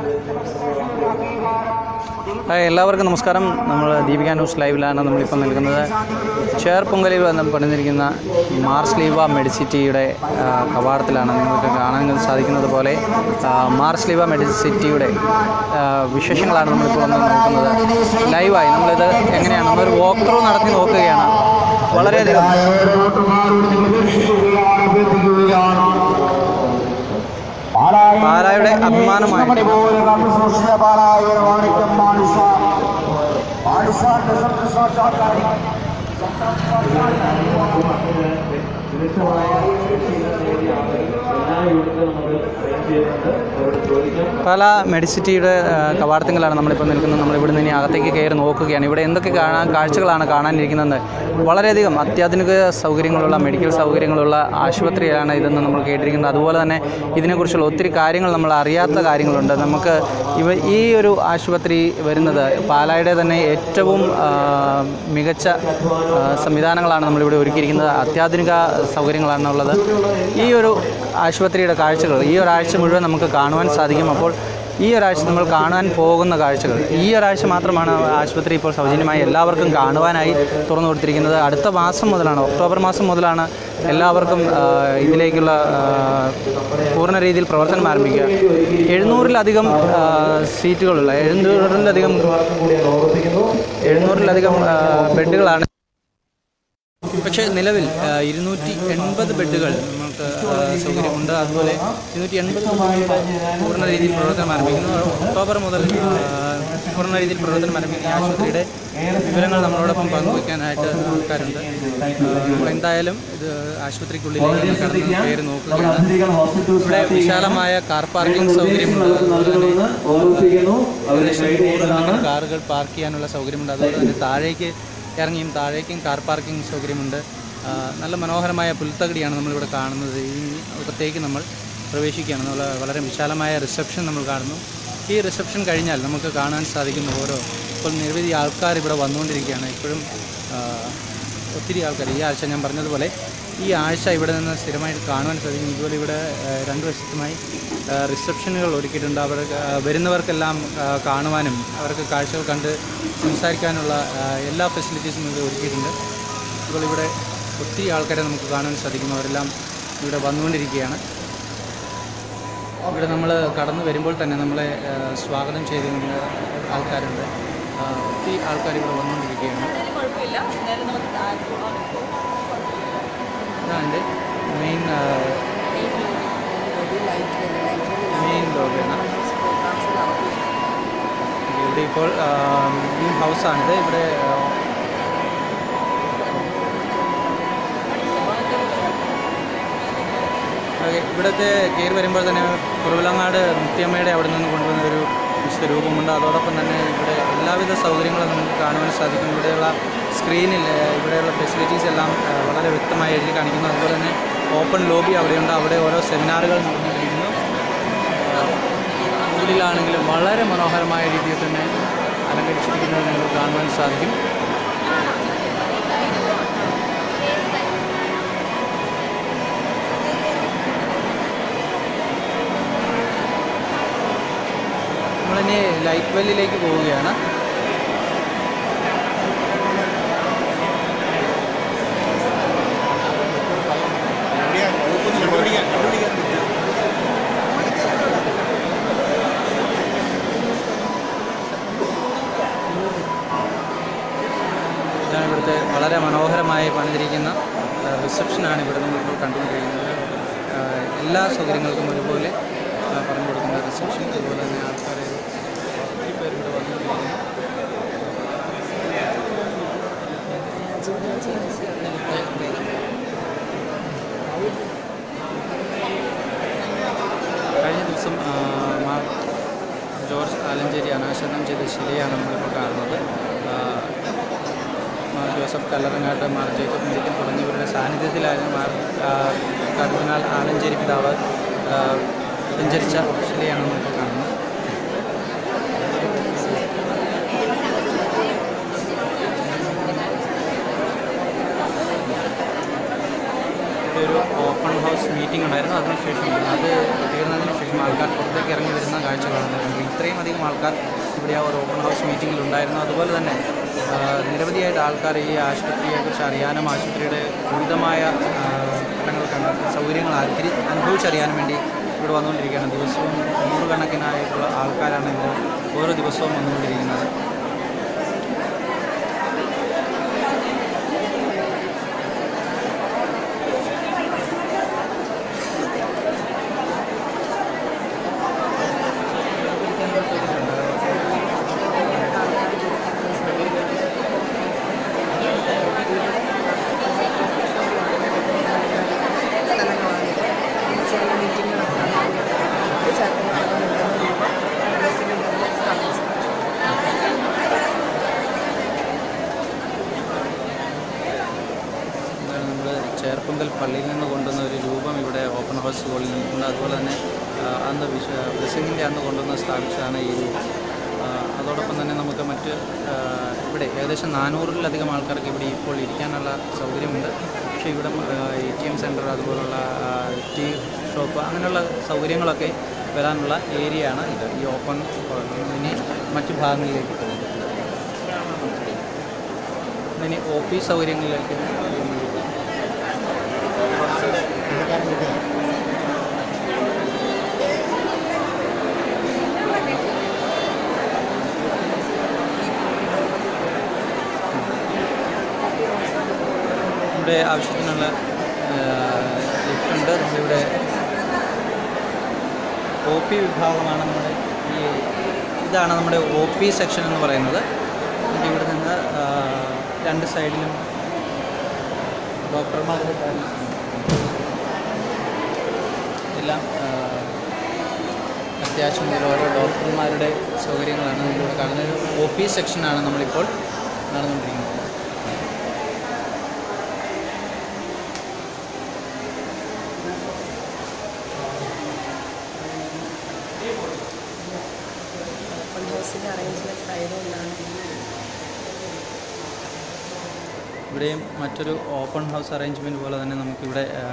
Hi എല്ലാവർക്കും നമസ്കാരം നമ്മൾ ദീപിക ന്യൂസ് ലൈവിലാണ് നമ്മളിപ്പോൾ നിൽക്കുന്നത് ചേർപ്പൊങ്കലിൽ വന്ന് പണിതിരിക്കുന്ന മാർസ് ലീവ മെഡിസിറ്റിയുടെ ആ, കവാടത്തിലാണ് നിങ്ങൾക്ക് കാണാൻ സാധിക്കുന്നത് പോലെ ആ, മാർസ് ലീവ മെഡിസിറ്റിയുടെ ആ, വിശേഷങ്ങളാണ് നമ്മളിപ്പോൾ വന്ന് നോക്കുന്നത് ലൈവായി നമ്മളിത് എങ്ങനെയാണ് നമ്മളൊരു വോക്ക് ത്രൂ നടത്തി നോക്കുകയാണ് വളരെയധികം പാലായുടെ അഭിമാനമായി പല മെഡിസിറ്റിയുടെ ആ, കവാടത്തിലാണ് നമ്മളിപ്പോൾ നിൽക്കുന്നത് നമ്മളിവിടെ നിന്ന് ഇനി അകത്തേക്ക് കയറി നോക്കുകയാണ് ഇവിടെ എന്തൊക്കെ കാണാൻ കാഴ്ചകളാണ് കാണാനിരിക്കുന്നത് വളരെയധികം അത്യാധുനിക സൗകര്യങ്ങളുള്ള മെഡിക്കൽ സൗകര്യങ്ങളുള്ള ആശുപത്രിയാണ് ഇതെന്ന് നമ്മൾ കേട്ടിരിക്കുന്നത് അതുപോലെ തന്നെ ഇതിനെക്കുറിച്ചുള്ള ഒത്തിരി കാര്യങ്ങൾ നമ്മൾ അറിയാത്ത കാര്യങ്ങളുണ്ട് നമുക്ക് ഇവ ഈ ഒരു ആശുപത്രി വരുന്നത് പാലായുടെ തന്നെ ഏറ്റവും ആ, മികച്ച ആ, സംവിധാനങ്ങളാണ് നമ്മളിവിടെ ഒരുക്കിയിരിക്കുന്നത് അത്യാധുനിക സൗകര്യങ്ങളാണ് ഉള്ളത് ഈ ഒരു ആശുപത്രിയുടെ കാഴ്ചകൾ ഈ ഒരാഴ്ച മുഴുവൻ നമുക്ക് കാണുവാൻ സാധിക്കും അപ്പോൾ ഈ ഒരാഴ്ച നമ്മൾ കാണാൻ പോകുന്ന കാഴ്ചകൾ ഈ ഒരാഴ്ച മാത്രമാണ് ആശുപത്രി ഇപ്പോൾ സൗജന്യമായി എല്ലാവർക്കും കാണുവാനായി തുറന്നു കൊടുത്തിരിക്കുന്നത് അടുത്ത മാസം മുതലാണ് ഒക്ടോബർ മാസം മുതലാണ് എല്ലാവർക്കും ആ, ഇതിലേക്കുള്ള ആ, പൂർണ്ണ രീതിയിൽ പ്രവർത്തനം ആരംഭിക്കുക എഴുന്നൂറിലധികം ആ, സീറ്റുകളുള്ള എഴുന്നൂറിലധികം എഴുന്നൂറിലധികം ആ, ബെഡുകളാണ് പക്ഷേ നിലവിൽ ആ, ഇരുന്നൂറ്റി എൺപത് ബെഡുകൾ നമുക്ക് ആ, സൗകര്യമുണ്ട് അതുപോലെ ഇരുന്നൂറ്റി എൺപത് ബെഡുകളുടെ പൂർണ്ണ രീതിയിൽ പ്രവർത്തനം ആരംഭിക്കുന്നു ഒക്ടോബർ മുതൽ ആ, പൂർണ്ണ രീതിയിൽ പ്രവർത്തനം ആരംഭിക്കുന്ന ഈ ആശുപത്രിയുടെ വിവരങ്ങൾ നമ്മളോടൊപ്പം പങ്കുവയ്ക്കാനായിട്ട് ആൾക്കാരുണ്ട് ആ, അപ്പോൾ എന്തായാലും ഇത് ആശുപത്രിക്കുള്ളിലേക്ക് ഒന്ന് കടന്ന് കയറി നോക്കുകയാണ് ഇവിടെ വിശാലമായ കാർ പാർക്കിംഗ് സൗകര്യമുണ്ട് അതുപോലെ തന്നെ ഏകദേശം നൂറിലധികം കാറുകൾ പാർക്ക് ചെയ്യാനുള്ള സൗകര്യമുണ്ട് അതുപോലെ തന്നെ താഴേക്ക് ഇറങ്ങിയും താഴേക്കും കാർ പാർക്കിംഗ് സൗകര്യമുണ്ട് ആ, നല്ല മനോഹരമായ പുൽത്തകടിയാണ് നമ്മളിവിടെ കാണുന്നത് ഈ അകത്തേക്ക് നമ്മൾ പ്രവേശിക്കുകയാണ് നമ്മൾ വളരെ വിശാലമായ റിസപ്ഷൻ നമ്മൾ കാണുന്നു ഈ റിസപ്ഷൻ കഴിഞ്ഞാൽ നമുക്ക് കാണാൻ സാധിക്കുന്ന ഓരോ ഇപ്പോൾ നിരവധി ആൾക്കാർ ഇവിടെ വന്നുകൊണ്ടിരിക്കുകയാണ് ഇപ്പോഴും ആ, ഒത്തിരി ആൾക്കാർ ഈ ആഴ്ച ഞാൻ പറഞ്ഞതുപോലെ ഈ ആഴ്ച ഇവിടെ നിന്ന് സ്ഥിരമായിട്ട് കാണുവാൻ സാധിക്കും ഇതുപോലെ ഇവിടെ ആ, രണ്ട് വശത്തുമായി ആ, റിസപ്ഷനുകൾ ഒരുക്കിയിട്ടുണ്ട് അവർ ആ, വരുന്നവർക്കെല്ലാം ആ, കാണുവാനും അവർക്ക് കാഴ്ചകൾ കണ്ട് സംസാരിക്കാനുള്ള ആ, എല്ലാ ഫെസിലിറ്റീസും ഇവിടെ ഒരുക്കിയിട്ടുണ്ട് ഇപ്പോൾ ഇവിടെ ഒത്തിരി ആൾക്കാരെ നമുക്ക് കാണാൻ സാധിക്കും അവരെല്ലാം ഇവിടെ വന്നുകൊണ്ടിരിക്കുകയാണ് ഇവിടെ നമ്മൾ കടന്നു വരുമ്പോൾ തന്നെ നമ്മളെ ആ, സ്വാഗതം ചെയ്ത് നമ്മുടെ ആൾക്കാരുണ്ട് ആ, ഒത്തിരി ആൾക്കാർ ഇവിടെ വന്നുകൊണ്ടിരിക്കുകയാണ് കുഴപ്പമില്ല എന്തായാലും നമുക്ക് ഇതാണ് മെയിൻ മെയിൻ ലോഗാണ് ഇവിടെ ഇപ്പോൾ ഈ ഹൗസാണിത് ഇവിടെ ആ, ഓക്കെ, ഇവിടുത്തെ കയറി വരുമ്പോൾ തന്നെ കുറുവിലങ്ങാട് മുത്തിയമ്മയുടെ അവിടെ നിന്ന് കൊണ്ടുവന്ന ഒരു വിശുദ്ധ രൂപമുണ്ട് അതോടൊപ്പം തന്നെ ഇവിടെ എല്ലാവിധ സൗകര്യങ്ങളും നമുക്ക് കാണുവാൻ സാധിക്കും ഇവിടെയുള്ള സ്ക്രീനിൽ ആ, ഇവിടെയുള്ള ഫെസിലിറ്റീസ് എല്ലാം ആ, വളരെ വ്യക്തമായി എഴുതി കാണിക്കുന്നു അതുപോലെ തന്നെ ഓപ്പൺ ലോബി അവിടെയുണ്ട് അവിടെ ഓരോ സെമിനാറുകൾ നടന്നുകൊണ്ടിരിക്കുന്നു ഉള്ളിലാണെങ്കിലും വളരെ മനോഹരമായ രീതിയിൽ തന്നെ അലങ്കരിച്ചിരിക്കുന്നത് നിങ്ങൾക്ക് കാണുവാൻ സാധിക്കും നമ്മളിനി ലൈറ്റ് വെല്ലിലേക്ക് പോവുകയാണ് ഇതാണ് ഇവിടുത്തെ വളരെ മനോഹരമായി പണിതിരിക്കുന്ന ആ, റിസപ്ഷനാണ് ഇവിടെ നമ്മളിപ്പോൾ കണ്ടുകൊണ്ടിരിക്കുന്നത് ആ, എല്ലാ സൗകര്യങ്ങൾക്കും ഒരുപോലെ ആ, പറഞ്ഞു കൊടുക്കുന്ന റിസപ്ഷൻ അതുപോലെ തന്നെ ആൾക്കാർ ഒത്തിരി പേര് ഇവിടെ വന്നുകൊണ്ടിരിക്കുന്നു കഴിഞ്ഞ ദിവസം ആ, മാർ ജോർജ് ആലഞ്ചേരി അനാശനം ചെയ്ത ശിലയാണ് നമ്മളിപ്പോൾ കാണുന്നത് ആ, മാർ ജോസഫ് കല്ലറങ്ങാട്ട് മാർ ജേക്കബ് മെഡിക്കൽ തുടങ്ങിയവരുടെ സാന്നിധ്യത്തിലായിരുന്നു മാർ ആ, കർദിനാൾ ആലഞ്ചേരി പിതാവ് ആ, സഞ്ചരിച്ച ശിലയാണ് നമ്മളിപ്പോൾ കാണുന്നത് ഇവിടെ ഒരു ഓപ്പൺ ഹൗസ് മീറ്റിംഗ് ഉണ്ടായിരുന്നു അതിനുശേഷം അത് തീർന്നതിന് ശേഷം ആൾക്കാർ പുറത്തേക്ക് പുറത്തേക്ക് ഇറങ്ങി വരുന്ന കാഴ്ചകളാണ് ഇത്രയും അധികം ആൾക്കാർ ഇവിടെ ആ ഒരു ഓപ്പൺ ഹൗസ് മീറ്റിങ്ങിൽ ഉണ്ടായിരുന്നു അതുപോലെ തന്നെ ആ, നിരവധിയായിട്ട് ആൾക്കാർ ഈ ആശുപത്രിയെക്കുറിച്ച് അറിയാനും ആശുപത്രിയുടെ വിവിധമായ ആ, ഘട്ടങ്ങൾ കണ്ട സൗകര്യങ്ങൾ അതിരി അനുഭവിച്ചറിയാനും വേണ്ടി ഇവിടെ വന്നുകൊണ്ടിരിക്കുകയാണ് ദിവസവും നൂറുകണക്കിനായിട്ടുള്ള ആൾക്കാരാണ് ഇവിടെ ഓരോ ദിവസവും വന്നുകൊണ്ടിരിക്കുന്നത് എന്താണ് നമ്മൾ ചേർപ്പന്തൽ പള്ളിയിൽ നിന്ന് കൊണ്ടുവന്ന ഒരു രൂപം ഇവിടെ ഓപ്പൺ ഹൗസ് ഹോളിൽ നിൽക്കുന്നുണ്ട് അതുപോലെ തന്നെ ആ, അന്ന് വിശ ബ്ലെസ്സിങ്ങിൻ്റെ അന്ന് കൊണ്ടുവന്ന് സ്ഥാപിച്ചതാണ് ഈ രൂപം ആ, അതോടൊപ്പം തന്നെ നമുക്ക് മറ്റ് ആ, ഇവിടെ ഏകദേശം നാനൂറിലധികം ആൾക്കാർക്ക് ഇവിടെ ഇപ്പോൾ ഇരിക്കാനുള്ള സൗകര്യമുണ്ട് പക്ഷേ ഇവിടെ എ ടി എം സെൻറ്റർ അതുപോലുള്ള ആ, ടീ ഷോപ്പ് അങ്ങനെയുള്ള സൗകര്യങ്ങളൊക്കെ വരാനുള്ള ഏരിയയാണ് ഇത് ഈ ഓപ്പൺ ഹോൾ ഇനി മറ്റു ഭാഗങ്ങളിലേക്ക് പോകും ഇനി ഒ പി സൗകര്യങ്ങളിലേക്ക് പോകുന്നത് ഇവിടെ ആവശ്യത്തിനുള്ള ലിഫ്റ്റ് ഉണ്ട് നമ്മളിവിടെ ഒ പി വിഭാഗമാണ് നമ്മുടെ ഈ ഇതാണ് നമ്മുടെ ഒ പി സെക്ഷൻ എന്ന് പറയുന്നത് നമുക്ക് ഇവിടെ നിന്ന് ആ, രണ്ട് സൈഡിലും ഡോക്ടർമാരുടെ കാര്യം എല്ലാം ആ, അത്യാവശ്യം മുതൽ ഓരോ ഡോക്ടർമാരുടെ സൗകര്യങ്ങളാണ് നമ്മളിവിടെ കാണുന്നത് ഒ പി സെക്ഷനാണ് നമ്മളിപ്പോൾ നടന്നുകൊണ്ടിരിക്കുന്നത് ഹൗസിൻ്റെ അറേഞ്ച്മെൻറ്റ്സ് ആയതുകൊണ്ടാണ് ഇവിടെയും മറ്റൊരു ഓപ്പൺ ഹൗസ് അറേഞ്ച്മെൻറ്റ് പോലെ തന്നെ നമുക്കിവിടെ ആ,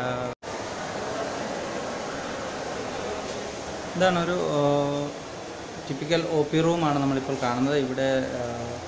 ഇതാണ് ഒരു ടിപ്പിക്കൽ ഒ പി റൂമാണ് നമ്മളിപ്പോൾ കാണുന്നത് ഇവിടെ ആ,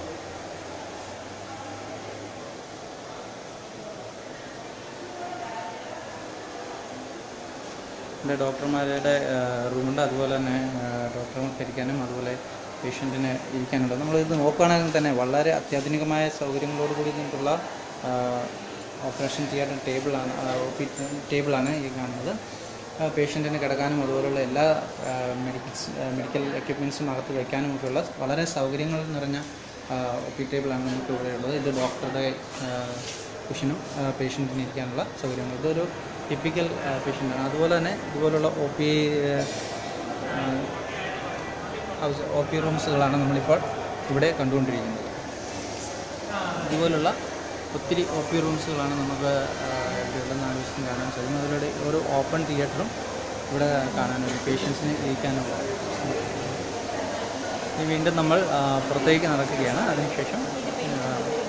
ഇവിടെ ഡോക്ടർമാരുടെ ആ, റൂമുണ്ട് അതുപോലെ തന്നെ ആ, ഡോക്ടർമാർക്ക് ഇരിക്കാനും അതുപോലെ പേഷ്യൻറ്റിന് ഇരിക്കാനുണ്ട് നമ്മളിത് നോക്കുകയാണെങ്കിൽ തന്നെ വളരെ അത്യാധുനികമായ സൗകര്യങ്ങളോട് കൂടിയിട്ടുള്ള ആ, ഓപ്പറേഷൻ തിയേറ്റർ ടേബിളാണ് ആ, ഒ പി ടേബിളാണ് ഈ കാണുന്നത് ആ, പേഷ്യൻറ്റിന് കിടക്കാനും അതുപോലുള്ള എല്ലാ ആ, മെഡിക്കൽസ് ആ, മെഡിക്കൽ എക്യുപ്മെൻസും അകത്ത് വയ്ക്കാനും ഒക്കെയുള്ള വളരെ സൗകര്യങ്ങൾ നിറഞ്ഞ ആ, ഒ പി ടേബിളാണ് നമുക്ക് ഇവിടെ ഉള്ളത് ഇത് ഡോക്ടറുടെ ആ, കുഷനും പേഷ്യൻറ്റിന് ഇരിക്കാനുള്ള സൗകര്യങ്ങൾ ഇതൊരു ടിപ്പിക്കൽ പേഷ്യൻ്റാണ് അതുപോലെ തന്നെ ഇതുപോലുള്ള O P house O P റൂംസുകളാണ് നമ്മളിപ്പോൾ ഇവിടെ കണ്ടുകൊണ്ടിരിക്കുന്നത് ഇതുപോലുള്ള ഒത്തിരി ഒ പി റൂംസുകളാണ് നമുക്ക് ആ, ഇവിടെയുള്ള ആവശ്യം കാണാൻ സാധിക്കും അതിലൂടെ ഒരു ഓപ്പൺ തിയേറ്ററും ഇവിടെ കാണാനുണ്ട് പേഷ്യൻസിന് ഇരിക്കാനുള്ള ഇനി വീണ്ടും നമ്മൾ ആ, പുറത്തേക്ക് നടക്കുകയാണ് അതിനുശേഷം ആ,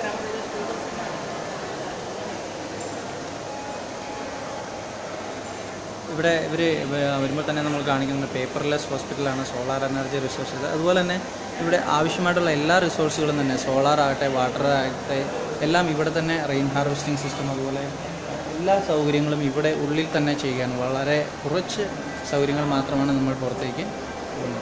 ഇവിടെ ഇവർ വരുമ്പോൾ തന്നെ നമ്മൾ കാണിക്കുന്നത് പേപ്പർലെസ് ഹോസ്പിറ്റലാണ് സോളാർ എനർജി റിസോഴ്സസ് അതുപോലെ തന്നെ ഇവിടെ ആവശ്യമായിട്ടുള്ള എല്ലാ റിസോഴ്സുകളും തന്നെ സോളാർ ആകട്ടെ വാട്ടർ ആകട്ടെ എല്ലാം ഇവിടെ തന്നെ റെയിൻ ഹാർവെസ്റ്റിംഗ് സിസ്റ്റം അതുപോലെ എല്ലാ സൗകര്യങ്ങളും ഇവിടെ ഉള്ളിൽ തന്നെ ചെയ്യുകയാണ് വളരെ കുറച്ച് സൗകര്യങ്ങൾ മാത്രമാണ് നമ്മൾ പുറത്തേക്ക് പോകുന്നത്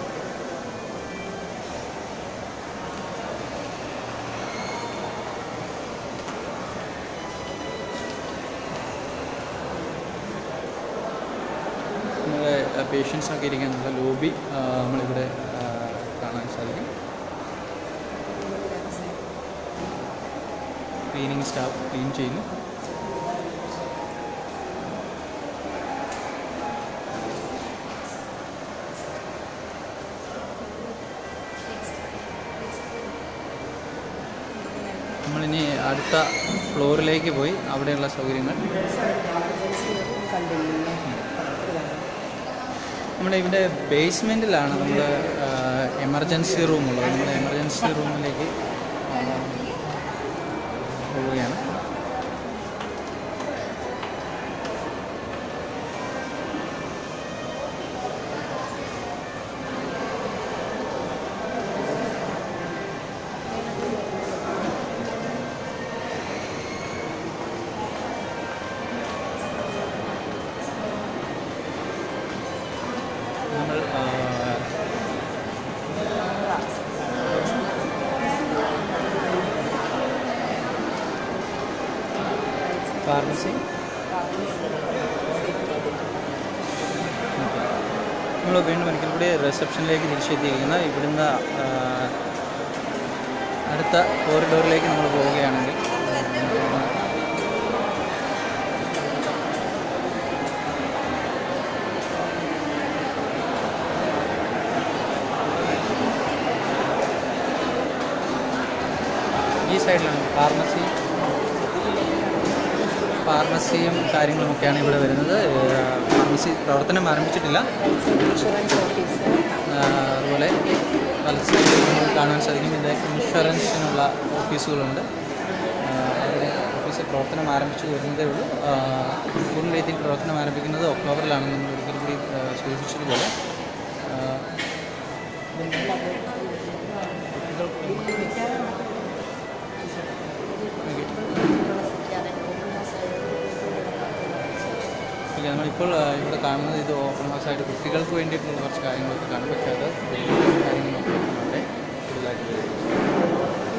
നമ്മുടെ പേഷ്യൻസിനൊക്കെ ഇരിക്കാനുള്ള ലോബി ആ, നമ്മളിവിടെ ആ, കാണാൻ സാധിക്കും ക്ലീനിങ് സ്റ്റാഫ് ക്ലീൻ ചെയ്യുന്നു നമ്മളിനി അടുത്ത ഫ്ലോറിലേക്ക് പോയി അവിടെയുള്ള സൗകര്യങ്ങൾ കണ്ടില്ലേ നമ്മുടെ ഇവിടെ ബേസ്മെൻറ്റിലാണ് നമ്മൾ എമർജൻസി റൂമുള്ളത് നമ്മൾ എമർജൻസി റൂമിലേക്ക് ആ, പോവുകയാണ് നമ്മൾ ആ, ഫാർമസി നമ്മൾ വീണ്ടും ഒരിക്കൽ കൂടി റിസപ്ഷനിലേക്ക് തിരിച്ചെത്തിയിരിക്കുന്ന ഇവിടുന്ന് ആ, അടുത്ത കോറിഡോറിലേക്ക് നമ്മൾ പോവുകയാണെങ്കിൽ ഈ സൈഡിലാണ് ഫാർമസി ഫാർമസിയും കാര്യങ്ങളുമൊക്കെയാണ് ഇവിടെ വരുന്നത് ഏഹ് ഫാർമസി പ്രവർത്തനം ആരംഭിച്ചിട്ടില്ല ഇൻഷുറൻസ് ഓഫീസ് ആഹ് അതുപോലെ വലസൈഡിൽ നമുക്ക് കാണാൻ സാധിക്കും ഇത് ഇൻഷുറൻസിനുള്ള ഓഫീസുകളുണ്ട് ആഹ് അവിടെ ഓഫീസ് പ്രവർത്തനം ആരംഭിച്ചു വരുന്നതേ ഉള്ളൂ ആഹ് പൂർണ്ണ രീതിയിൽ പ്രവർത്തനം ആരംഭിക്കുന്നത് ഒക്ടോബറിലാണ് നമ്മൾ ഒരിക്കൽ കൂടി ആഹ് സൂചിപ്പിച്ചതുപോലെ ആഹ് ഇല്ല നമ്മളിപ്പോൾ ആ, ഇവിടെ കാണുന്നത് ഇത് ഓപ്പൺ ഹൗസ് ആയിട്ട് കുട്ടികൾക്ക് വേണ്ടിയിട്ടുള്ള കുറച്ച് കാര്യങ്ങളൊക്കെ കാണും പക്ഷേ അത് വലിയ കാര്യങ്ങളൊക്കെ അവിടെ കൂടുതലായിട്ട് വരുന്നത്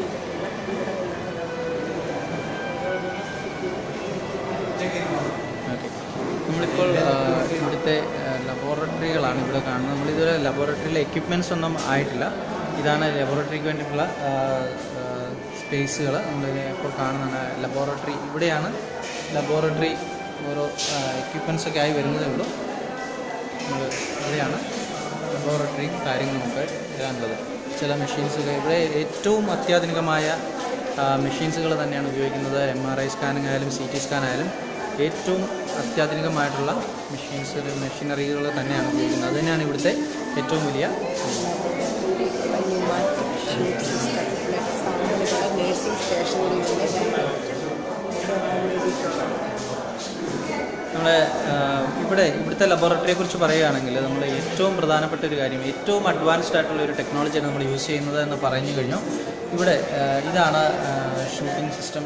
ഓക്കെ നമ്മളിപ്പോൾ ആ, ഇവിടുത്തെ ലബോറട്ടറികളാണ് ഇവിടെ കാണുന്നത് നമ്മളിതുവരെ ലബോറട്ടറിയിലെ എക്യുപ്മെൻറ്റ്സ് ഒന്നും ആയിട്ടില്ല ഇതാണ് ലബോറട്ടറിക്ക് വേണ്ടിയിട്ടുള്ള സ്പേസുകൾ നമ്മൾ ഇപ്പോൾ കാണുന്നതാണ് ലബോറട്ടറി ഇവിടെയാണ് ലബോറട്ടറി ഓരോ എക്യുപ്മെൻറ്റ്സ് ഒക്കെ ആയി വരുന്നതേ ഉള്ളൂ നമ്മൾ ഇവിടെയാണ് ലബോറട്ടറി കാര്യങ്ങളുമൊക്കെ വരാനുള്ളത് ചില മെഷീൻസുകൾ ഇവിടെ ഏറ്റവും അത്യാധുനികമായ മെഷീൻസുകൾ തന്നെയാണ് ഉപയോഗിക്കുന്നത് എം ആർ ഐ സ്കാനിങ് ആയാലും സി ടി സ്കാൻ ആയാലും ഏറ്റവും അത്യാധുനികമായിട്ടുള്ള മെഷീൻസ് മെഷീനറികൾ തന്നെയാണ് ഉപയോഗിക്കുന്നത് അത് തന്നെയാണ് ഇവിടുത്തെ ഏറ്റവും വലിയ നേഴ്സിംഗ് സ്റ്റേഷനുകളിലൂടെ നമ്മുടെ ഇവിടെ ഇവിടുത്തെ ലബോറട്ടറിയെ കുറിച്ച് പറയുകയാണെങ്കിൽ നമ്മൾ ഏറ്റവും പ്രധാനപ്പെട്ട ഒരു കാര്യം ഏറ്റവും അഡ്വാൻസ്ഡ് ആയിട്ടുള്ള ഒരു ടെക്നോളജിയാണ് നമ്മൾ യൂസ് ചെയ്യുന്നത് എന്ന് പറഞ്ഞു കഴിഞ്ഞു ഇവിടെ ആ, ഇതാണ് shooting system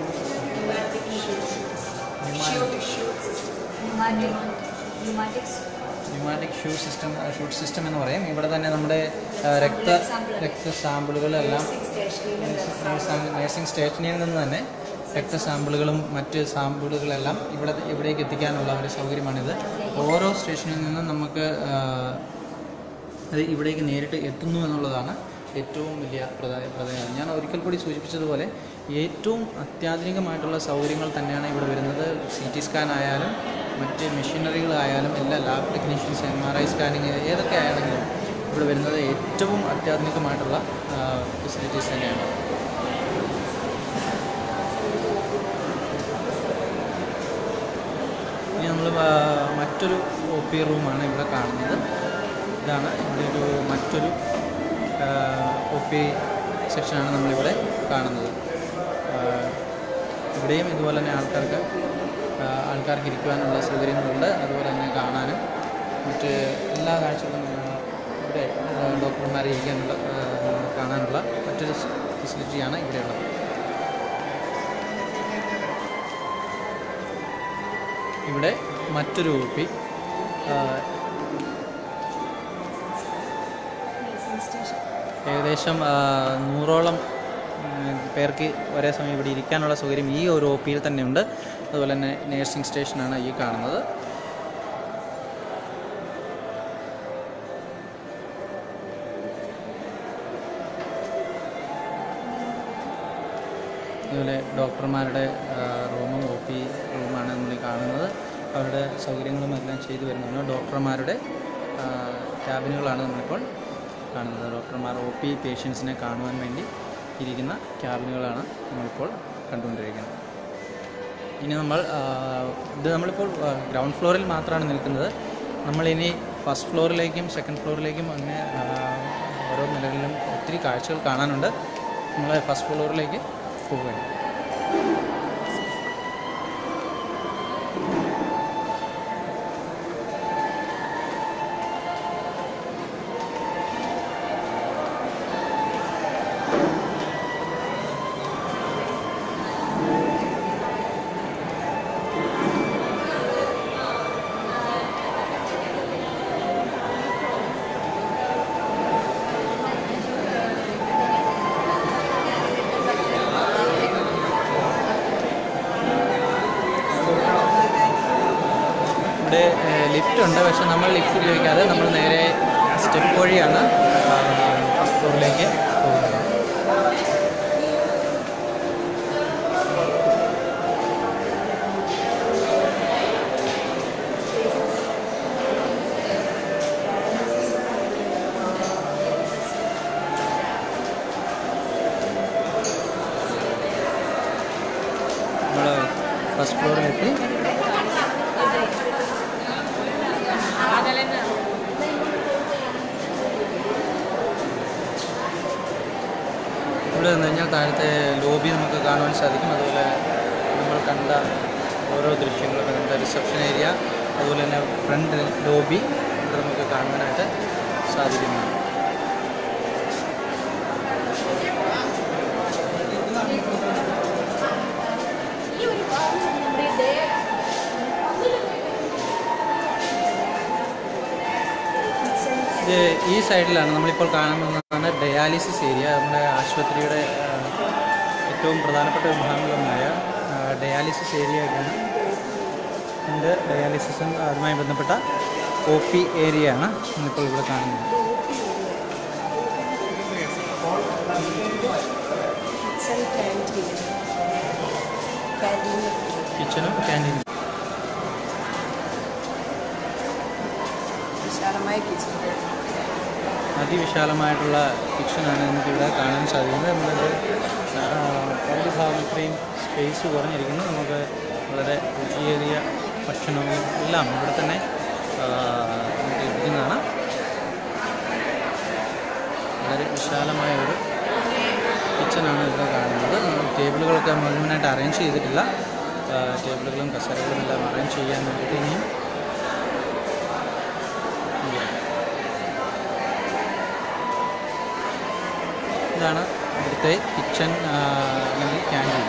pneumatic shoe system chute system എന്ന് പറയും ഇവിടെ തന്നെ നമ്മുടെ ആ, രക്ത രക്ത സാമ്പിളുകളെല്ലാം നഴ്സിംഗ് സ്റ്റേഷനിൽ നിന്ന് തന്നെ രക്ത സാമ്പിളുകളും മറ്റ് സാമ്പിളുകളെല്ലാം ഇവിടെ ഇവിടേക്ക് എത്തിക്കാനുള്ള ഒരു സൗകര്യമാണിത് ഓരോ സ്റ്റേഷനിൽ നിന്നും നമുക്ക് ആ, അത് ഇവിടേക്ക് നേരിട്ട് എത്തുന്നു എന്നുള്ളതാണ് ഏറ്റവും വലിയ പ്രധാന പ്രധാനം ഞാൻ ഒരിക്കൽ കൂടി സൂചിപ്പിച്ചതുപോലെ ഏറ്റവും അത്യാധുനികമായിട്ടുള്ള സൗകര്യങ്ങൾ തന്നെയാണ് ഇവിടെ വരുന്നത് സി ടി സ്കാൻ ആയാലും മറ്റ് മെഷീനറികളായാലും എല്ലാ lab technicians M R I scanning ഏതൊക്കെ ആണെങ്കിലും ഇവിടെ വരുന്നത് ഏറ്റവും അത്യാധുനികമായിട്ടുള്ള ഫെസിലിറ്റീസ് തന്നെയാണ് ഇനി നമ്മൾ മറ്റൊരു ഒ പി റൂമാണ് ഇവിടെ കാണുന്നത് ഇതാണ് ഇവിടെ ഒരു മറ്റൊരു ഒ പി സെക്ഷനാണ് നമ്മളിവിടെ കാണുന്നത് ആ, ഇവിടെയും ഇതുപോലെ തന്നെ ആൾക്കാർക്ക് ആ, ആൾക്കാർക്ക് ഇരിക്കുവാനുള്ള സൗകര്യങ്ങളുണ്ട് അതുപോലെ തന്നെ കാണാനും മറ്റ് എല്ലാ കാഴ്ചകളും ആ, ഇവിടെ ആ, ഡോക്ടർമാരെ ഇരിക്കാനുള്ള ആ, കാണാനുള്ള മറ്റൊരു ഫെസിലിറ്റിയാണ് ഇവിടെയുള്ളത് ഇവിടെ മറ്റൊരു ഒ പി ഏകദേശം ആ, നൂറോളം ഉം, പേർക്ക് ഒരേ സമയം ഇവിടെ ഇരിക്കാനുള്ള സൗകര്യം ഈ ഒരു ഒ പിയിൽ തന്നെയുണ്ട് അതുപോലെ തന്നെ നേഴ്സിംഗ് സ്റ്റേഷനാണ് ഈ കാണുന്നത് അതുപോലെ ഡോക്ടർമാരുടെ റൂമും ഒ പി റൂമാണ് നമ്മൾ ഈ കാണുന്നത് അവരുടെ സൗകര്യങ്ങളും എല്ലാം ചെയ്തു വരുന്നുണ്ട് ഡോക്ടർമാരുടെ ആ, ക്യാബിനുകളാണ് നമ്മളിപ്പോൾ കാണുന്നത് ഡോക്ടർമാർ ഒ പി പേഷ്യൻസിനെ കാണുവാൻ വേണ്ടി ഇരിക്കുന്ന ക്യാബിനുകളാണ് നമ്മളിപ്പോൾ കണ്ടുകൊണ്ടിരിക്കുന്നത് ഇനി നമ്മൾ ആ, ഇത് നമ്മളിപ്പോൾ ഗ്രൗണ്ട് ഫ്ലോറിൽ മാത്രമാണ് നിൽക്കുന്നത് നമ്മളിനി ഫസ്റ്റ് ഫ്ലോറിലേക്കും സെക്കൻഡ് ഫ്ലോറിലേക്കും അങ്ങനെ ആ, ഓരോ നിലകളിലും ഒത്തിരി കാഴ്ചകൾ കാണാനുണ്ട് നമ്മൾ ഫസ്റ്റ് ഫ്ലോറിലേക്ക് പോവുകയാണ് ലിഫ്റ്റ് ഉണ്ട് പക്ഷെ നമ്മൾ ലിഫ്റ്റ് ഉപയോഗിക്കാതെ നമ്മൾ നേരെ സ്റ്റെപ്പ് വഴിയാണ് ഫസ്റ്റ് ഫ്ലോറിലേക്ക് പോകുന്നത് നമ്മൾ ഫസ്റ്റ് ഫ്ലോറിലെത്തി ഇവിടെ നിന്ന് കഴിഞ്ഞാൽ താഴത്തെ ലോബി നമുക്ക് കാണുവാൻ സാധിക്കും അതുപോലെ നമ്മൾ കണ്ട ഓരോ ദൃശ്യങ്ങളൊക്കെ നമ്മുടെ റിസപ്ഷൻ ഏരിയ അതുപോലെ തന്നെ ഫ്രണ്ട് ലോബി ഇവിടെ നമുക്ക് കാണുവാനായിട്ട് സാധിക്കുന്നതാണ് ഇത് ഈ സൈഡിലാണ് നമ്മളിപ്പോൾ കാണുന്നതാണ് ഡയാലിസിസ് ഏരിയ നമ്മുടെ ആശുപത്രിയുടെ ആ, ഏറ്റവും പ്രധാനപ്പെട്ട വിഭാഗങ്ങളൊന്നായ ഡയാലിസിസ് ഏരിയ ഒക്കെയാണ് ഇത് ഡയാലിസിസും അതുമായി ബന്ധപ്പെട്ട ഒ പി ഏരിയ ആണ് നമ്മളിപ്പോൾ ഇവിടെ കാണുന്നത് കിച്ചൺ ക്യാൻറ്റീൻ ക്യാൻറ്റീൻ കിച്ചണും ക്യാൻറ്റീനും വിശാലമായ കിച്ചൺ അതിവിശാലമായിട്ടുള്ള കിച്ചണാണ് നമുക്കിവിടെ കാണാൻ സാധിക്കുന്നത് നമ്മളത് രണ്ട് ഭാഗം ഇത്രയും സ്പേസ് കുറഞ്ഞിരിക്കുന്നു നമുക്ക് വളരെ രുചിയേറിയ ഭക്ഷണവും എല്ലാം ഇവിടെ തന്നെ ആ, നമുക്ക് ലഭിക്കുന്നതാണ് വളരെ വിശാലമായ ഒരു കിച്ചണാണ് ഇവിടെ കാണുന്നത് ടേബിളുകളൊക്കെ മുഴുവനായിട്ട് അറേഞ്ച് ചെയ്തിട്ടില്ല ആ, ടേബിളുകളും കസേരകളും എല്ലാം അറേഞ്ച് ചെയ്യാൻ വേണ്ടിയിട്ട് ഇനിയും ഉണ്ട്. ഇതാണ് ഇവിടുത്തെ കിച്ചൺ അല്ലെങ്കിൽ ക്യാൻറ്റീൻ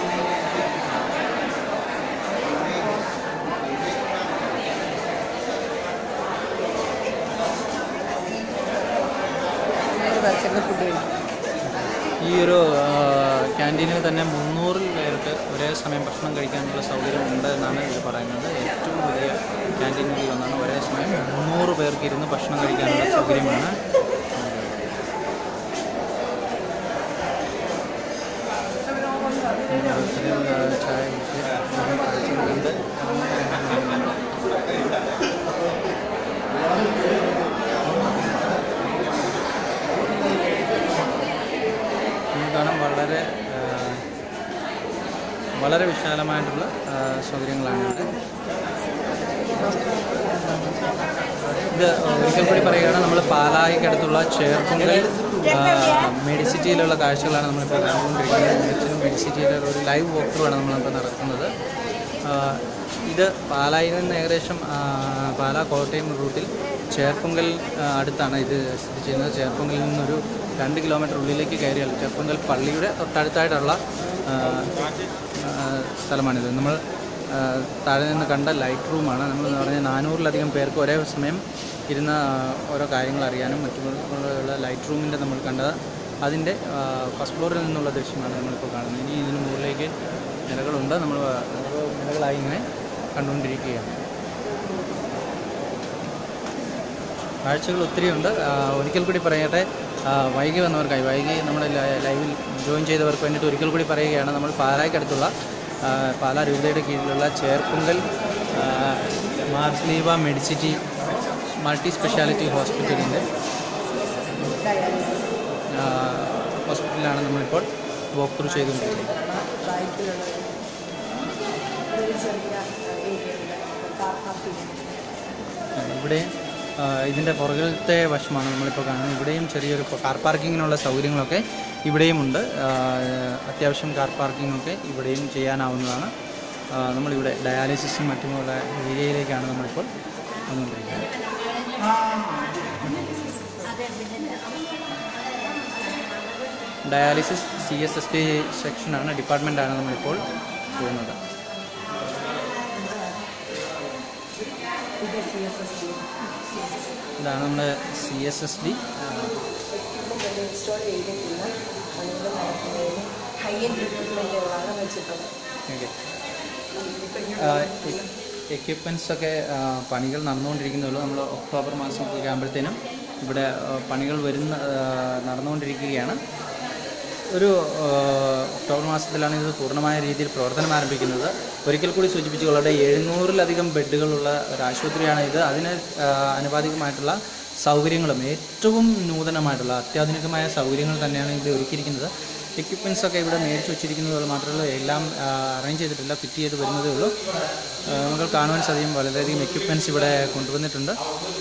മൂന്ന് പേർക്കുള്ള ഫുഡ് കഴിക്കും ഈ ഒരു ക്യാൻറ്റീനിൽ തന്നെ മുന്നൂറിൽ പേർക്ക് ഒരേ സമയം ഭക്ഷണം കഴിക്കാനുള്ള സൗകര്യം ഉണ്ട് എന്നാണ് ഇത് പറയുന്നത് ഏറ്റവും വലിയ ക്യാൻറ്റീനുകളിൽ ഒന്നാണ് ഒരേ സമയം മുന്നൂറ് പേർക്ക് ഇരുന്ന് ഭക്ഷണം കഴിക്കാനുള്ള സൗകര്യമാണ് ഓരോരുത്തരും, ആ, ചായ കുടിച്ച് കഴിച്ചുകൊണ്ട് നമുക്ക് കാണാം വളരെ ആ, വളരെ വിശാലമായിട്ടുള്ള ആ, സൗകര്യങ്ങളാണ് ഇവിടെ ഇത് ഒരിക്കൽ കൂടി പറയുകയാണ് നമ്മൾ പാലായിക്കടുത്തുള്ള ചേർപ്പുങ്കൽ മെഡിസിറ്റിയിലുള്ള കാഴ്ചകളാണ് നമ്മളിപ്പോൾ കണ്ടുകൊണ്ടിരിക്കുന്നത് മെഡിസിനും മെഡിസിറ്റിയിലെ ഒരു ലൈവ് വോക്ക് ത്രൂ ആണ് നമ്മളിപ്പോൾ നടത്തുന്നത് ആ, ഇത് പാലായിൽ നിന്ന് ഏകദേശം ആ, പാലാ കോട്ടയം റൂട്ടിൽ ചേർപ്പുങ്കൽ ആ, അടുത്താണ് ഇത് സ്ഥിതി ചെയ്യുന്നത് ചേർപ്പുങ്കലിൽ നിന്നൊരു രണ്ട് കിലോമീറ്റർ ഉള്ളിലേക്ക് കയറിയാൽ ചേർപ്പുങ്കൽ പള്ളിയുടെ തൊട്ടടുത്തായിട്ടുള്ള ആ, ആ, സ്ഥലമാണിത് നമ്മൾ ആ, താഴെ നിന്ന് കണ്ട ലൈറ്റ് റൂമാണ് നമ്മൾ പറഞ്ഞ നാനൂറിലധികം പേർക്ക് ഒരേ സമയം ഇരുന്ന ആ, ഓരോ കാര്യങ്ങൾ അറിയാനും മറ്റുള്ള ലൈറ്റ് റൂമിൻ്റെ നമ്മൾ കണ്ടത് അതിൻ്റെ ഫസ്റ്റ് ഫ്ലോറിൽ നിന്നുള്ള ദൃശ്യമാണ് നമ്മളിപ്പോൾ കാണുന്നത് ഇനി ഇതിന് മുകളിലേക്ക് നിലകളുണ്ട് നമ്മൾ ഓരോ നിലകളായി ഇങ്ങനെ കണ്ടുകൊണ്ടിരിക്കുകയാണ് കാഴ്ചകൾ ഒത്തിരിയുണ്ട് ആ, ഒരിക്കൽ കൂടി പറയട്ടെ ആ, വൈകി വന്നവർക്കായി വൈകി നമ്മുടെ ലൈ- ലൈവിൽ ജോയിൻ ചെയ്തവർക്ക് വേണ്ടിയിട്ട് ഒരിക്കൽ കൂടി പറയുകയാണ് നമ്മൾ പാലായ്ക്കടുത്തുള്ള ആ, പാലാ രൂപതയുടെ കീഴിലുള്ള ചേർപ്പുങ്കൽ ആ, മാർസ്ലീവ മെഡിസിറ്റി മൾട്ടി സ്പെഷ്യാലിറ്റി ഹോസ്പിറ്റലിൻ്റെ ഡയാലിസിസ് ആ, ഹോസ്പിറ്റലിലാണ് നമ്മളിപ്പോൾ വോക്ക് ത്രൂ ചെയ്തുകൊണ്ടിരിക്കുന്നത് ബാക്കിലുള്ള ഒരു ചെറിയ ഏരിയ ഉണ്ട് കാർ പാർക്കിംഗ് ഇവിടെ ആ, ഇതിൻ്റെ പുറകിലത്തെ വശമാണ് നമ്മളിപ്പോൾ കാണുന്നത് ഇവിടെയും ചെറിയൊരു കാർ പാർക്കിങ്ങിനുള്ള സൗകര്യങ്ങളൊക്കെ ഇവിടെയും ഉണ്ട് ആ, അത്യാവശ്യം കാർ പാർക്കിങ്ങൊക്കെ ഇവിടെയും ചെയ്യാനാവുന്നതാണ് ആ, നമ്മളിവിടെ ഡയാലിസിസും മറ്റുമുള്ള ഏരിയയിലേക്കാണ് നമ്മളിപ്പോൾ വന്നുകൊണ്ടിരിക്കുന്നത് dialysis C S S T സെക്ഷനാണ് ഡിപ്പാർട്ട്മെൻറ്റാണ് നമ്മളിപ്പോൾ പോകുന്നത് ഇത് സി എസ് എസ് ടി ഇതാണ് നമ്മുടെ C S S D equipment install ചെയ്തിട്ടില്ല പണികൾ നടക്കുന്നതിന് ഹൈ എൻഡ് എക്യുപ്മെൻറ്റുകളാണ് വെച്ചിട്ടുള്ളത് ഓക്കെ ഇപ്പം എക്യുപ്മെൻറ്റ്സ് ഒക്കെ ആ, പണികൾ നടന്നുകൊണ്ടിരിക്കുന്നുള്ളൂ നമ്മൾ ഒക്ടോബർ മാസമൊക്കെ ആകുമ്പോഴത്തേനും ഇവിടെ ആ, പണികൾ വരുന്ന ആ, നടന്നുകൊണ്ടിരിക്കുകയാണ് ഒരു ആ, ഒക്ടോബർ മാസത്തിലാണ് ഇത് പൂർണ്ണമായ രീതിയിൽ പ്രവർത്തനം ആരംഭിക്കുന്നത് ഒരിക്കൽ കൂടി സൂചിപ്പിച്ചുകൊള്ളട്ടെ എഴുന്നൂറിലധികം ബെഡുകളുള്ള ഒരു ആശുപത്രിയാണ് ഇത് അതിന് ആ, ആനുപാതികമായിട്ടുള്ള സൗകര്യങ്ങളും ഏറ്റവും നൂതനമായിട്ടുള്ള അത്യാധുനികമായ സൗകര്യങ്ങൾ തന്നെയാണ് ഇവിടെ ഒരുക്കിയിരിക്കുന്നത് എക്യുപ്മെൻറ്റ്സ് ഒക്കെ ഇവിടെ മേടിച്ച് വെച്ചിരിക്കുന്നത് മാത്രമല്ല എല്ലാം അറേഞ്ച് ചെയ്തിട്ടില്ല ഫിറ്റ് ചെയ്ത് വരുന്നതേ ഉള്ളൂ ആ, നമുക്ക് കാണുവാൻ സാധിക്കും വളരെയധികം എക്യുപ്മെൻറ്റ്സ് ഇവിടെ കൊണ്ടുവന്നിട്ടുണ്ട്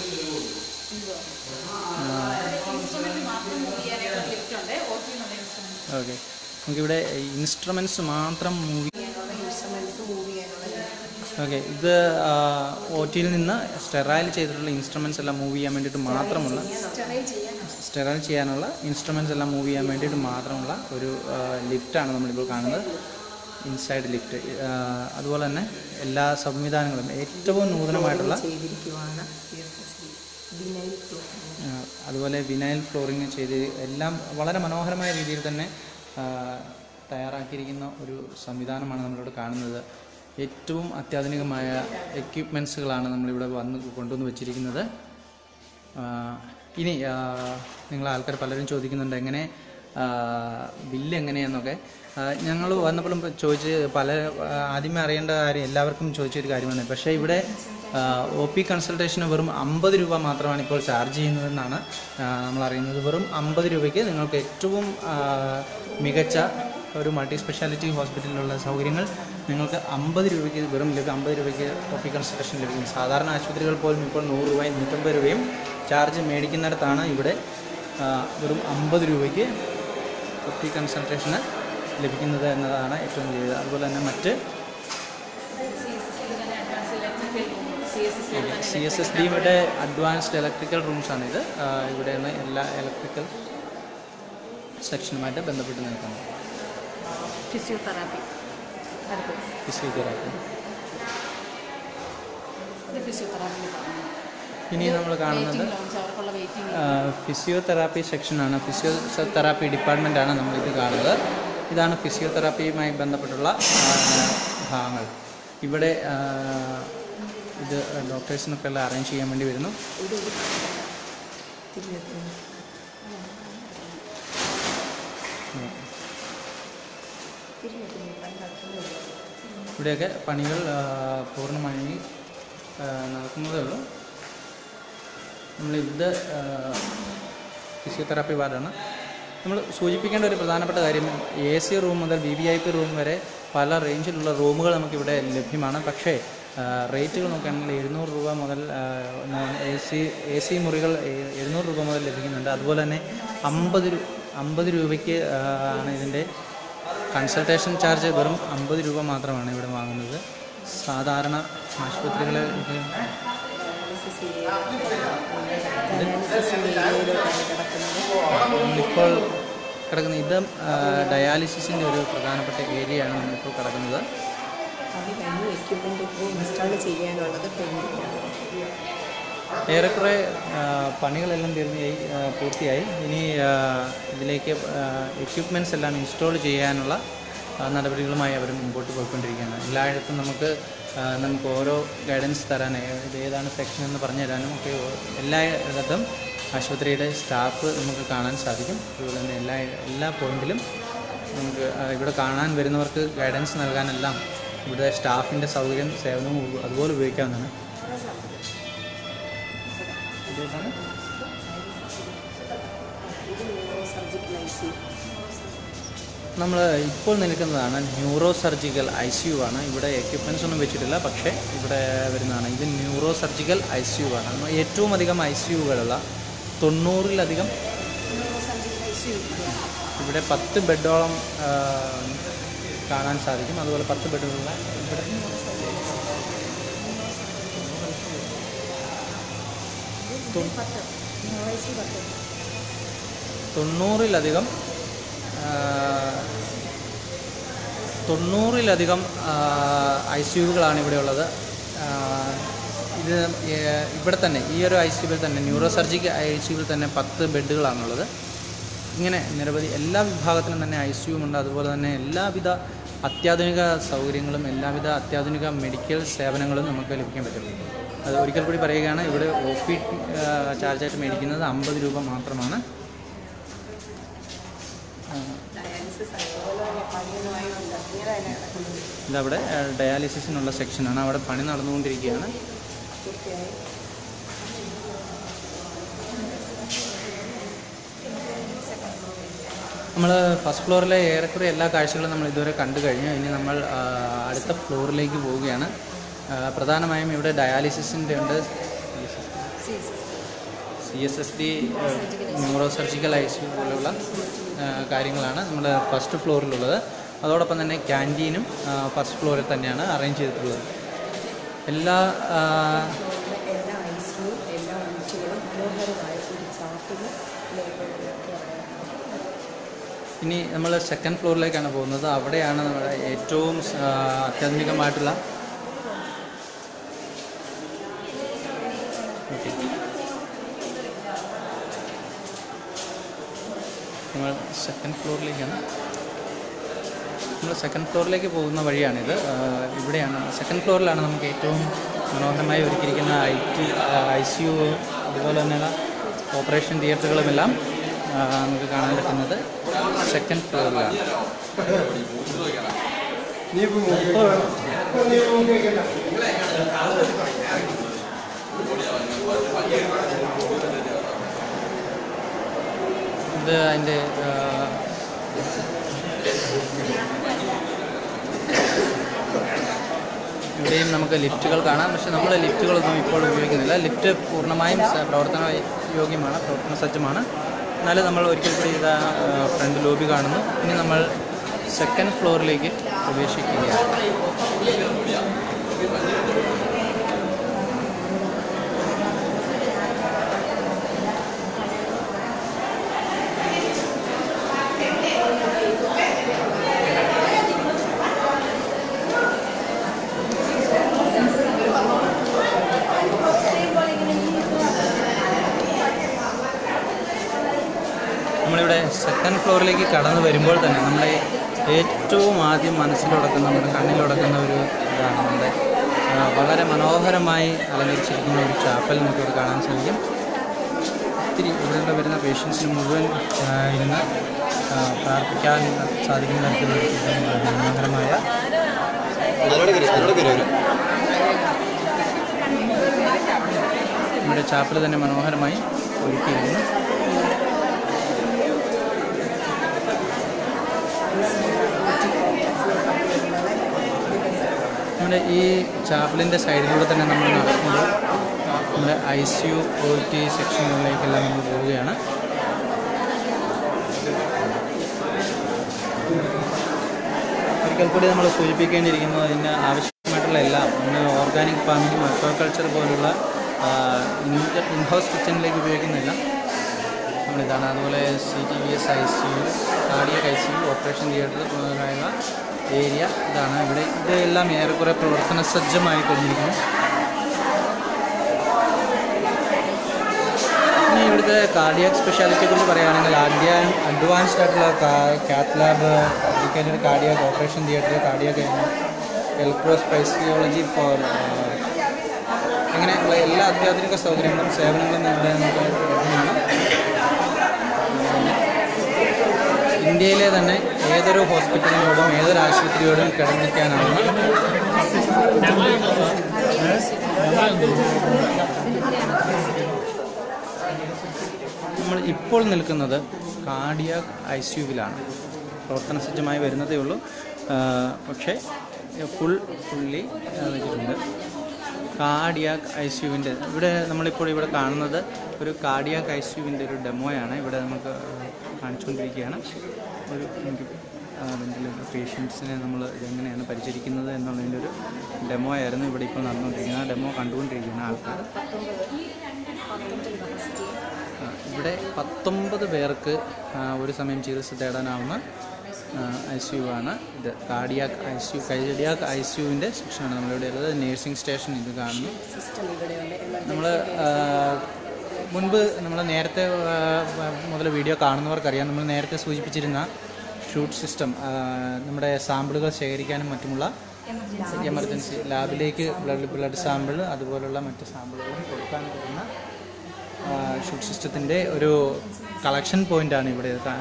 ഓക്കെ നമുക്കിവിടെ ഇൻസ്ട്രുമെൻറ്റ്സ് മാത്രം മൂവി ഇൻസ്ട്രുമെൻറ്റ്സ് മൂവ് ചെയ്യാനുള്ള ഓക്കെ ഇത് ഒ ടിയിൽ നിന്ന് സ്റ്റെറൈൽ ചെയ്തിട്ടുള്ള ഇൻസ്ട്രുമെൻറ്റ്സ് എല്ലാം മൂവ് ചെയ്യാൻ വേണ്ടിയിട്ട് മാത്രമുള്ള സ്റ്റെറൈൽ ചെയ്യാൻ സ്റ്റെറൈൽ ചെയ്യാനുള്ള ഇൻസ്ട്രുമെൻറ്റ്സ് എല്ലാം മൂവ് ചെയ്യാൻ വേണ്ടിയിട്ട് മാത്രമുള്ള ഒരു ലിഫ്റ്റാണ് നമ്മളിപ്പോൾ കാണുന്നത് ഇൻസൈഡ് ലിഫ്റ്റ് അതുപോലെ തന്നെ എല്ലാ സംവിധാനങ്ങളും ഏറ്റവും നൂതനമായിട്ടുള്ള ചെയ്തിരിക്കുവാണ് C S S D vinyl floor ആ, അതുപോലെ വിനൈൽ ഫ്ലോറിങ് ചെയ്ത് എല്ലാം വളരെ മനോഹരമായ രീതിയിൽ തന്നെ ആ, തയ്യാറാക്കിയിരിക്കുന്ന ഒരു സംവിധാനമാണ് നമ്മളിവിടെ കാണുന്നത് ഏറ്റവും അത്യാധുനികമായ എക്യുപ്മെൻസുകളാണ് നമ്മളിവിടെ വന്ന് കൊണ്ടുവന്ന് വെച്ചിരിക്കുന്നത് ആ, ഇനി ആ, നിങ്ങൾ ആൾക്കാർ പലരും ചോദിക്കുന്നുണ്ട് എങ്ങനെ ആ, ബില്ല് എങ്ങനെയെന്നൊക്കെ ഞങ്ങൾ വന്നപ്പോഴും ചോദിച്ച് പല ആ, ആദ്യമേ അറിയേണ്ട കാര്യം എല്ലാവർക്കും ചോദിച്ചൊരു കാര്യമാണ് പക്ഷേ ഇവിടെ ഒ പി കൺസൾട്ടേഷന് വെറും അമ്പത് രൂപ മാത്രമാണ് ഇപ്പോൾ ചാർജ് ചെയ്യുന്നതെന്നാണ് ആ, നമ്മൾ അറിയുന്നത് വെറും അമ്പത് രൂപയ്ക്ക് നിങ്ങൾക്ക് ഏറ്റവും ആ, മികച്ച ഒരു മൾട്ടി സ്പെഷ്യാലിറ്റി ഹോസ്പിറ്റലിലുള്ള സൗകര്യങ്ങൾ നിങ്ങൾക്ക് അമ്പത് രൂപയ്ക്ക് വെറും ലഭ്യം അമ്പത് രൂപയ്ക്ക് ഒ പി കൺസൾട്ടേഷൻ ലഭിക്കും സാധാരണ ആശുപത്രികൾ പോലും ഇപ്പോൾ നൂറ് രൂപയും നൂറ്റമ്പത് രൂപയും ചാർജ് മേടിക്കുന്നിടത്താണ് ഇവിടെ ആ, വെറും അമ്പത് രൂപയ്ക്ക് ഒ പി കൺസൾട്ടേഷന് ലഭിക്കുന്നത് എന്നതാണ് ഏറ്റവും വലിയത് അതുപോലെ തന്നെ മറ്റ് സി എസ് എസ് ഡിയുടെ അഡ്വാൻസ്ഡ് ഇലക്ട്രിക്കൽ റൂംസാണ് ഇത് ആ, ഇവിടെയാണ് എല്ലാ ഇലക്ട്രിക്കൽ സെക്ഷനുമായിട്ട് ബന്ധപ്പെട്ട് നിൽക്കുന്നത് ഫിസിയോതെറാപ്പി അടുത്ത് ഫിസിയോതെറാപ്പി ഇത് ഫിസിയോതെറാപ്പി ഇനി നമ്മൾ കാണുന്നത് ലോഞ്ച് അവർക്കുള്ള വെയിറ്റിംഗ് ആ, ഫിസിയോതെറാപ്പി സെക്ഷനാണ് ഫിസിയോതെറാപ്പി ഡിപ്പാർട്ട്മെൻറ്റാണ് നമ്മളിത് കാണുന്നത് ഇതാണ് ഫിസിയോതെറാപ്പിയുമായി ബന്ധപ്പെട്ടുള്ള ആ, ഭാഗങ്ങൾ ഇവിടെ ആ, ഇത് ഡോക്ടേഴ്സിനൊക്കെ എല്ലാം അറേഞ്ച് ചെയ്യാൻ വേണ്ടി വരുന്നു ഇത് ഒരു തിരിഞ്ഞ് തിരിഞ്ഞ്. തിരിഞ്ഞ് തിരിഞ്ഞ് കണ്ടു ഇവിടെയൊക്കെ പണികൾ ആ, പൂർണ്ണമായി ആ, നടക്കുന്നതേ ഉള്ളൂ നമ്മൾ ഇത് ഫിസിയോതെറാപ്പി വാർഡാണ് നമ്മൾ സൂചിപ്പിക്കേണ്ട ഒരു പ്രധാനപ്പെട്ട കാര്യം എ സി റൂം മുതൽ V V I P room വരെ പല റേഞ്ചിലുള്ള റൂമുകൾ നമുക്കിവിടെ ലഭ്യമാണ് പക്ഷേ ആ, റേറ്റുകൾ നോക്കുകയാണെങ്കിൽ എഴുന്നൂറ് രൂപ മുതൽ എ സി എ സി മുറികൾ എ- എഴുന്നൂറ് രൂപ മുതൽ ലഭിക്കുന്നുണ്ട് അതുപോലെ തന്നെ അമ്പത് രൂ അമ്പത് രൂപയ്ക്ക് ആ, ആണ് ഇതിൻ്റെ കൺസൾട്ടേഷൻ ചാർജ് വെറും അമ്പത് രൂപ മാത്രമാണ് ഇവിടെ വാങ്ങുന്നത് സാധാരണ ആശുപത്രികളിൽ ഇത് ഡയാലിസിസ് ഡയാലിസിസിൻ്റെ ഏരിയയിലോട്ടാണ് കിടക്കുന്നത് നമ്മളിപ്പോൾ കിടക്കുന്ന ഇത് ഡയാലിസിസിൻ്റെ ഒരു പ്രധാനപ്പെട്ട ഏരിയയാണ് നമ്മളിപ്പോൾ കിടക്കുന്നത് അത് കഴിഞ്ഞ് എക്യുപ്മെൻ്റ് ഇപ്പോൾ ഇൻസ്റ്റാൾ ചെയ്യാനുള്ളത് പെയിൻറ്റിങ്ങാണ് ഏറെക്കുറെ ആ, പണികളെല്ലാം തീർന്നയായി ആ, പൂർത്തിയായി ഇനി ആ, ഇതിലേക്ക് എക്യുപ്മെൻറ്റ്സ് എല്ലാം ഇൻസ്റ്റാൾ ചെയ്യാനുള്ള ആ, നടപടികളുമായി അവർ മുമ്പോട്ട് പോയിക്കൊണ്ടിരിക്കുകയാണ് എല്ലായിടത്തും നമുക്ക് ആ, നമുക്ക് ഓരോ ഗൈഡൻസ് തരാൻ ഇത് ഏതാണ് സെക്ഷൻ എന്ന് പറഞ്ഞു തരാനും ഒക്കെ ഓ- എല്ലായിടത്തും ആശുപത്രിയുടെ സ്റ്റാഫ് നമുക്ക് കാണാൻ സാധിക്കും അതുപോലെ തന്നെ എല്ലാ എല്ലാ പോയിന്റിലും നമുക്ക് ആ, ഇവിടെ കാണാൻ വരുന്നവർക്ക് ഗൈഡൻസ് നൽകാനെല്ലാം ഇവിടെ സ്റ്റാഫിൻ്റെ സൗകര്യം സേവനവും ഉ- അതുപോലെ ഉപയോഗിക്കാവുന്നതാണ് ഇതേതാണ് ഇത് ന്യൂറോ സർജിക്കൽ ഐ സി നമ്മൾ ഇപ്പോൾ നിൽക്കുന്നതാണ് neuro surgical I C U ആണ് ഇവിടെ എക്യുപ്മെൻറ്റ്സ് ഒന്നും വെച്ചിട്ടില്ല പക്ഷേ ഇവിടെ വരുന്നതാണ് ഇത് neuro surgical I C U ആണ് നമ്മൾ ഏറ്റവും അധികം ഐ സി യുകളുള്ള തൊണ്ണൂറിലധികം ന്യൂറോ സർജിക്കൽ ഐ സി ഇവിടെ പത്ത് ബെഡോളം ആ, കാണാൻ സാധിക്കും അതുപോലെ പത്ത് ബെഡുകളുള്ള ഇവിടെ പത്ത് ന്യൂറോ ഐ സി പത്ത് തൊണ്ണൂറിലധികം ആ, തൊണ്ണൂറിലധികം ഐ സി യുകളാണ് ഇവിടെ ഉള്ളത് ആ, ഇത് ഏ- ഇവിടെ തന്നെ ഈ ഒരു ഐ സി യുവിൽ തന്നെ ന്യൂറോ സർജിക്ക് ഐ സി യുവിൽ തന്നെ പത്ത് ബെഡുകളാണുള്ളത് ഇങ്ങനെ നിരവധി എല്ലാ വിഭാഗത്തിലും തന്നെ ഐ സി യുമുണ്ട് അതുപോലെ തന്നെ എല്ലാവിധ അത്യാധുനിക സൗകര്യങ്ങളും എല്ലാവിധ അത്യാധുനിക മെഡിക്കൽ സേവനങ്ങളും നമുക്ക് ലഭിക്കാൻ പറ്റും അത് ഒരിക്കൽ കൂടി പറയുകയാണ് ഇവിടെ ഒ പി ചാർജായിട്ട് മേടിക്കുന്നത് അമ്പത് രൂപ മാത്രമാണ് ആ, ഡയാലിസിസ് അതുപോലെ തന്നെ പണിയുമായുണ്ട് അങ്ങനെ തന്നെ നടക്കുന്നത് ഇതവിടെ ആ, ഡയാലിസിസിനുള്ള സെക്ഷനാണ് അവിടെ പണി നടന്നുകൊണ്ടിരിക്കുകയാണ് പൂർത്തിയായി നമ്മൾ ഫസ്റ്റ് ഫ്ലോറിലെ ഏറെക്കുറെ എല്ലാ കാഴ്ചകളും നമ്മൾ ഇതുവരെ കണ്ടു കഴിഞ്ഞു ഇനി നമ്മൾ ആ, അടുത്ത ഫ്ലോറിലേക്ക് പോവുകയാണ് ആ, പ്രധാനമായും ഇവിടെ ഡയാലിസിസിൻ്റെ ഉണ്ട് C S S D neuro surgical I C പോലുള്ള ആ, കാര്യങ്ങളാണ് നമ്മുടെ ഫസ്റ്റ് ഫ്ലോറിലുള്ളത് അതോടൊപ്പം തന്നെ ക്യാൻറ്റീനും ഫസ്റ്റ് ഫ്ലോറിൽ തന്നെയാണ് അറേഞ്ച് ചെയ്തിട്ടുള്ളത് എല്ലാ ആ, എല്ലാ ഐസിയും എല്ലാ ഊറ്റുകളും മനോഹരമായ ഒരു ചാർട്ടിൽ ഇനി നമ്മൾ സെക്കൻഡ് ഫ്ലോറിലേക്കാണ് പോകുന്നത് അവിടെയാണ് നമ്മുടെ ഏറ്റവും ആ, അത്യാധുനികമായിട്ടുള്ള ഓക്കെ നമ്മൾ സെക്കൻഡ് ഫ്ലോറിലേക്കാണ് നമ്മൾ സെക്കൻഡ് ഫ്ലോറിലേക്ക് പോകുന്ന വഴിയാണിത് ആ, ഇവിടെയാണ് സെക്കൻഡ് ഫ്ലോറിലാണ് നമുക്ക് ഏറ്റവും മനോഹരമായി ഒരുക്കിയിരിക്കുന്ന I T I C U അതുപോലെ തന്നെയുള്ള ഓപ്പറേഷൻ തിയേറ്ററുകളുമെല്ലാം ആ, നമുക്ക് കാണാൻ പറ്റുന്നത് സെക്കൻഡ് ഫ്ലോറിലാണ് ഇത് അതിൻ്റെ ആ, ഇവിടെയും നമുക്ക് ലിഫ്റ്റുകൾ കാണാം പക്ഷെ നമ്മൾ ലിഫ്റ്റുകളൊന്നും ഇപ്പോൾ ഉപയോഗിക്കുന്നില്ല ലിഫ്റ്റ് പൂർണ്ണമായും സ- പ്രവർത്തന യോഗ്യമാണ് പ്രവർത്തന സജ്ജമാണ് എന്നാലും നമ്മൾ ഒരിക്കൽ കൂടി ഇതാ ഫ്രണ്ട് ലോബി കാണുന്നു ഇനി നമ്മൾ സെക്കൻഡ് ഫ്ലോറിലേക്ക് പ്രവേശിക്കുകയാണ് നമ്മളിവിടെ സെക്കൻഡ് ഫ്ലോറിലേക്ക് കടന്നു വരുമ്പോൾ തന്നെ നമ്മുടെ ഏറ്റവും ആദ്യം മനസ്സിലുടക്കുന്ന നമ്മുടെ കണ്ണിലുടക്കുന്ന ഒരു ഇതാണ് നമ്മുടെ ആ, വളരെ മനോഹരമായി അലങ്കരിച്ചിരിക്കുന്ന ഒരു ചാപ്പൽ നമുക്കിവിടെ കാണാൻ സാധിക്കും ഒത്തിരി ഇവിടെയുള്ള വരുന്ന പേഷ്യൻസിന് മുഴുവൻ ആ, ഇരുന്ന് ആ, പ്രാർത്ഥിക്കാൻ സാധിക്കുന്ന തരത്തിലുള്ള ഒരു മനോഹരമായ നമ്മുടെ ചാപ്പൽ തന്നെ മനോഹരമായി ഒരുക്കിയിരിക്കുന്നു നമ്മുടെ ഈ ചാപ്പലിൻ്റെ സൈഡിലൂടെ തന്നെ നമ്മൾ നടക്കുമ്പോൾ നമ്മുടെ I C U O T സെക്ഷനുകളിലേക്കെല്ലാം നമ്മൾ പോവുകയാണ് ഒരിക്കൽ കൂടി നമ്മൾ സൂചിപ്പിക്കേണ്ടിയിരിക്കുന്നത് അതിന് ആവശ്യമായിട്ടുള്ള എല്ലാം നമ്മൾ ഓർഗാനിക് ഫാമിംഗ് അക്വാകൾച്ചർ പോലുള്ള ഇൻഹൗസ് കിച്ചണിലേക്ക് ഉപയോഗിക്കുന്നില്ല നമ്മളിതാണ് അതുപോലെ C T V S I C U cardiac I C U operation theatre മുതലായ ഏരിയ ഇതാണ് ഇവിടെ ഇതെല്ലാം ഏറെക്കുറെ പ്രവർത്തന സജ്ജമായി കഴിഞ്ഞിരിക്കുന്നു ഇനി ഇവിടുത്തെ കാർഡിയാക് സ്പെഷ്യാലിറ്റിയെ കുറിച്ച് പറയുകയാണെങ്കിൽ ആദ്യം അഡ്വാൻസ്ഡ് ആയിട്ടുള്ള cath lab dedicated cardiac operation theatre cardiac electrophysiology for അങ്ങനെയുള്ള എല്ലാ അത്യാധുനിക സൗകര്യങ്ങളും സേവനങ്ങളും ഇവിടെ നമുക്ക് ലഭ്യമാണ് ഇന്ത്യയിലെ തന്നെ ഏതൊരു ഹോസ്പിറ്റലിനോടും ഏതൊരു ആശുപത്രിയോടും കിടന്നിരിക്കാനാവുന്ന നമ്മൾ ഇപ്പോൾ നിൽക്കുന്നത് കാർഡിയാക് ഐ സി യുവിലാണ് പ്രവർത്തന സജ്ജമായി വരുന്നതേ ഉള്ളൂ ആ, പക്ഷേ ഫുൾ ഫുള്ളി വെച്ചിട്ടുണ്ട് കാർഡിയാക് ഐ സി യുവിൻ്റെ ഇവിടെ നമ്മളിപ്പോൾ ഇവിടെ കാണുന്നത് ഒരു കാർഡിയാക് ഐ സി യുവിൻ്റെ ഒരു ഡെമോയാണ് ഇവിടെ നമുക്ക് കാണിച്ചുകൊണ്ടിരിക്കുകയാണ് ഒരു വെന്റിലേറ്റർ പേഷ്യൻസിനെ നമ്മൾ ഇതെങ്ങനെയാണ് പരിചരിക്കുന്നത് എന്നുള്ളതിൻ്റെ ഒരു ഡെമോ ആയിരുന്നു ഇവിടെ ഇപ്പോൾ നടന്നുകൊണ്ടിരിക്കുന്നത് ആ ഡെമോ കണ്ടുകൊണ്ടിരിക്കുന്ന ആൾക്കാർ ആ, ഇവിടെ പത്തൊമ്പത് പേർക്ക് ആ, ഒരു സമയം ചികിത്സ തേടാനാവുന്ന ഐ സി യു ആണ് ഇത് cardiac I C U cardiac I C യുവിൻ്റെ സെക്ഷനാണ് നമ്മളിവിടെ ഉള്ളത് നേഴ്സിംഗ് സ്റ്റേഷൻ ഇത് കാണുന്നു സിസ്റ്റം ഇവിടെയുണ്ട് എമർജൻസി നമ്മൾ മുൻപ് നമ്മൾ നേരത്തെ ആ, മുതൽ വീഡിയോ കാണുന്നവർക്കറിയാം നമ്മൾ നേരത്തെ സൂചിപ്പിച്ചിരുന്ന ഷൂട്ട് സിസ്റ്റം നമ്മുടെ സാമ്പിളുകൾ ശേഖരിക്കാനും മറ്റുമുള്ള എമർജൻസി ലാബിലേക്ക് ബ്ലഡ് ബ്ലഡ് സാമ്പിൾ അതുപോലുള്ള മറ്റ് സാമ്പിളുകളും കൊടുക്കാൻ പറ്റുന്ന ഷൂട്ട് സിസ്റ്റത്തിൻ്റെ ഒരു കളക്ഷൻ പോയിൻ്റാണ് ഇവിടെ കാ-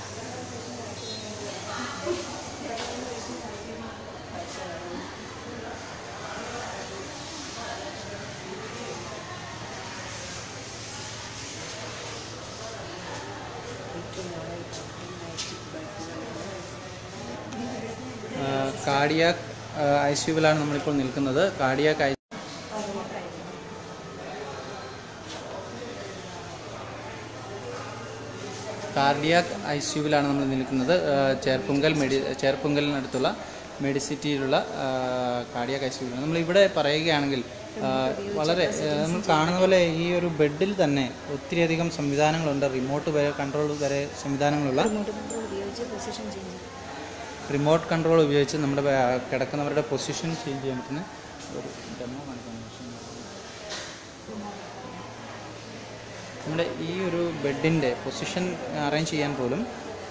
കാർഡിയാക് ഐ സിയുവിലാണ് നമ്മളിപ്പോൾ നിൽക്കുന്നത് കാർഡിയാക് ഐ കാർഡിയാക് ഐ സിയുവിലാണ് നമ്മൾ നിൽക്കുന്നത് ആ, ചേർപ്പുങ്കൽ മെഡി ചേർപ്പുങ്കലിനടുത്തുള്ള മെഡിസിറ്റിയിലുള്ള കാർഡിയാക് ഐ സിയുവിലാണ് നമ്മളിവിടെ പറയുകയാണെങ്കിൽ ആ, വളരെ ആ, നമ്മൾ കാണുന്ന പോലെ ഈ ഒരു ബെഡിൽ തന്നെ ഒത്തിരിയധികം സംവിധാനങ്ങളുണ്ട് റിമോട്ട് വരെ കൺട്രോൾ വരെ സംവിധാനങ്ങളുള്ള ഉപയോഗിച്ച് പൊസിഷൻ ചെയ്യുന്നു റിമോട്ട് കൺട്രോൾ ഉപയോഗിച്ച് നമ്മുടെ ബാ- കിടക്കുന്നവരുടെ പൊസിഷൻ ചേഞ്ച് ചെയ്യാൻ പറ്റുന്ന ഒരു ഡെമോ കാണിക്കാൻ നമ്മുടെ ഈ ഒരു ബെഡിൻ്റെ പൊസിഷൻ അറേഞ്ച് ചെയ്യാൻ പോലും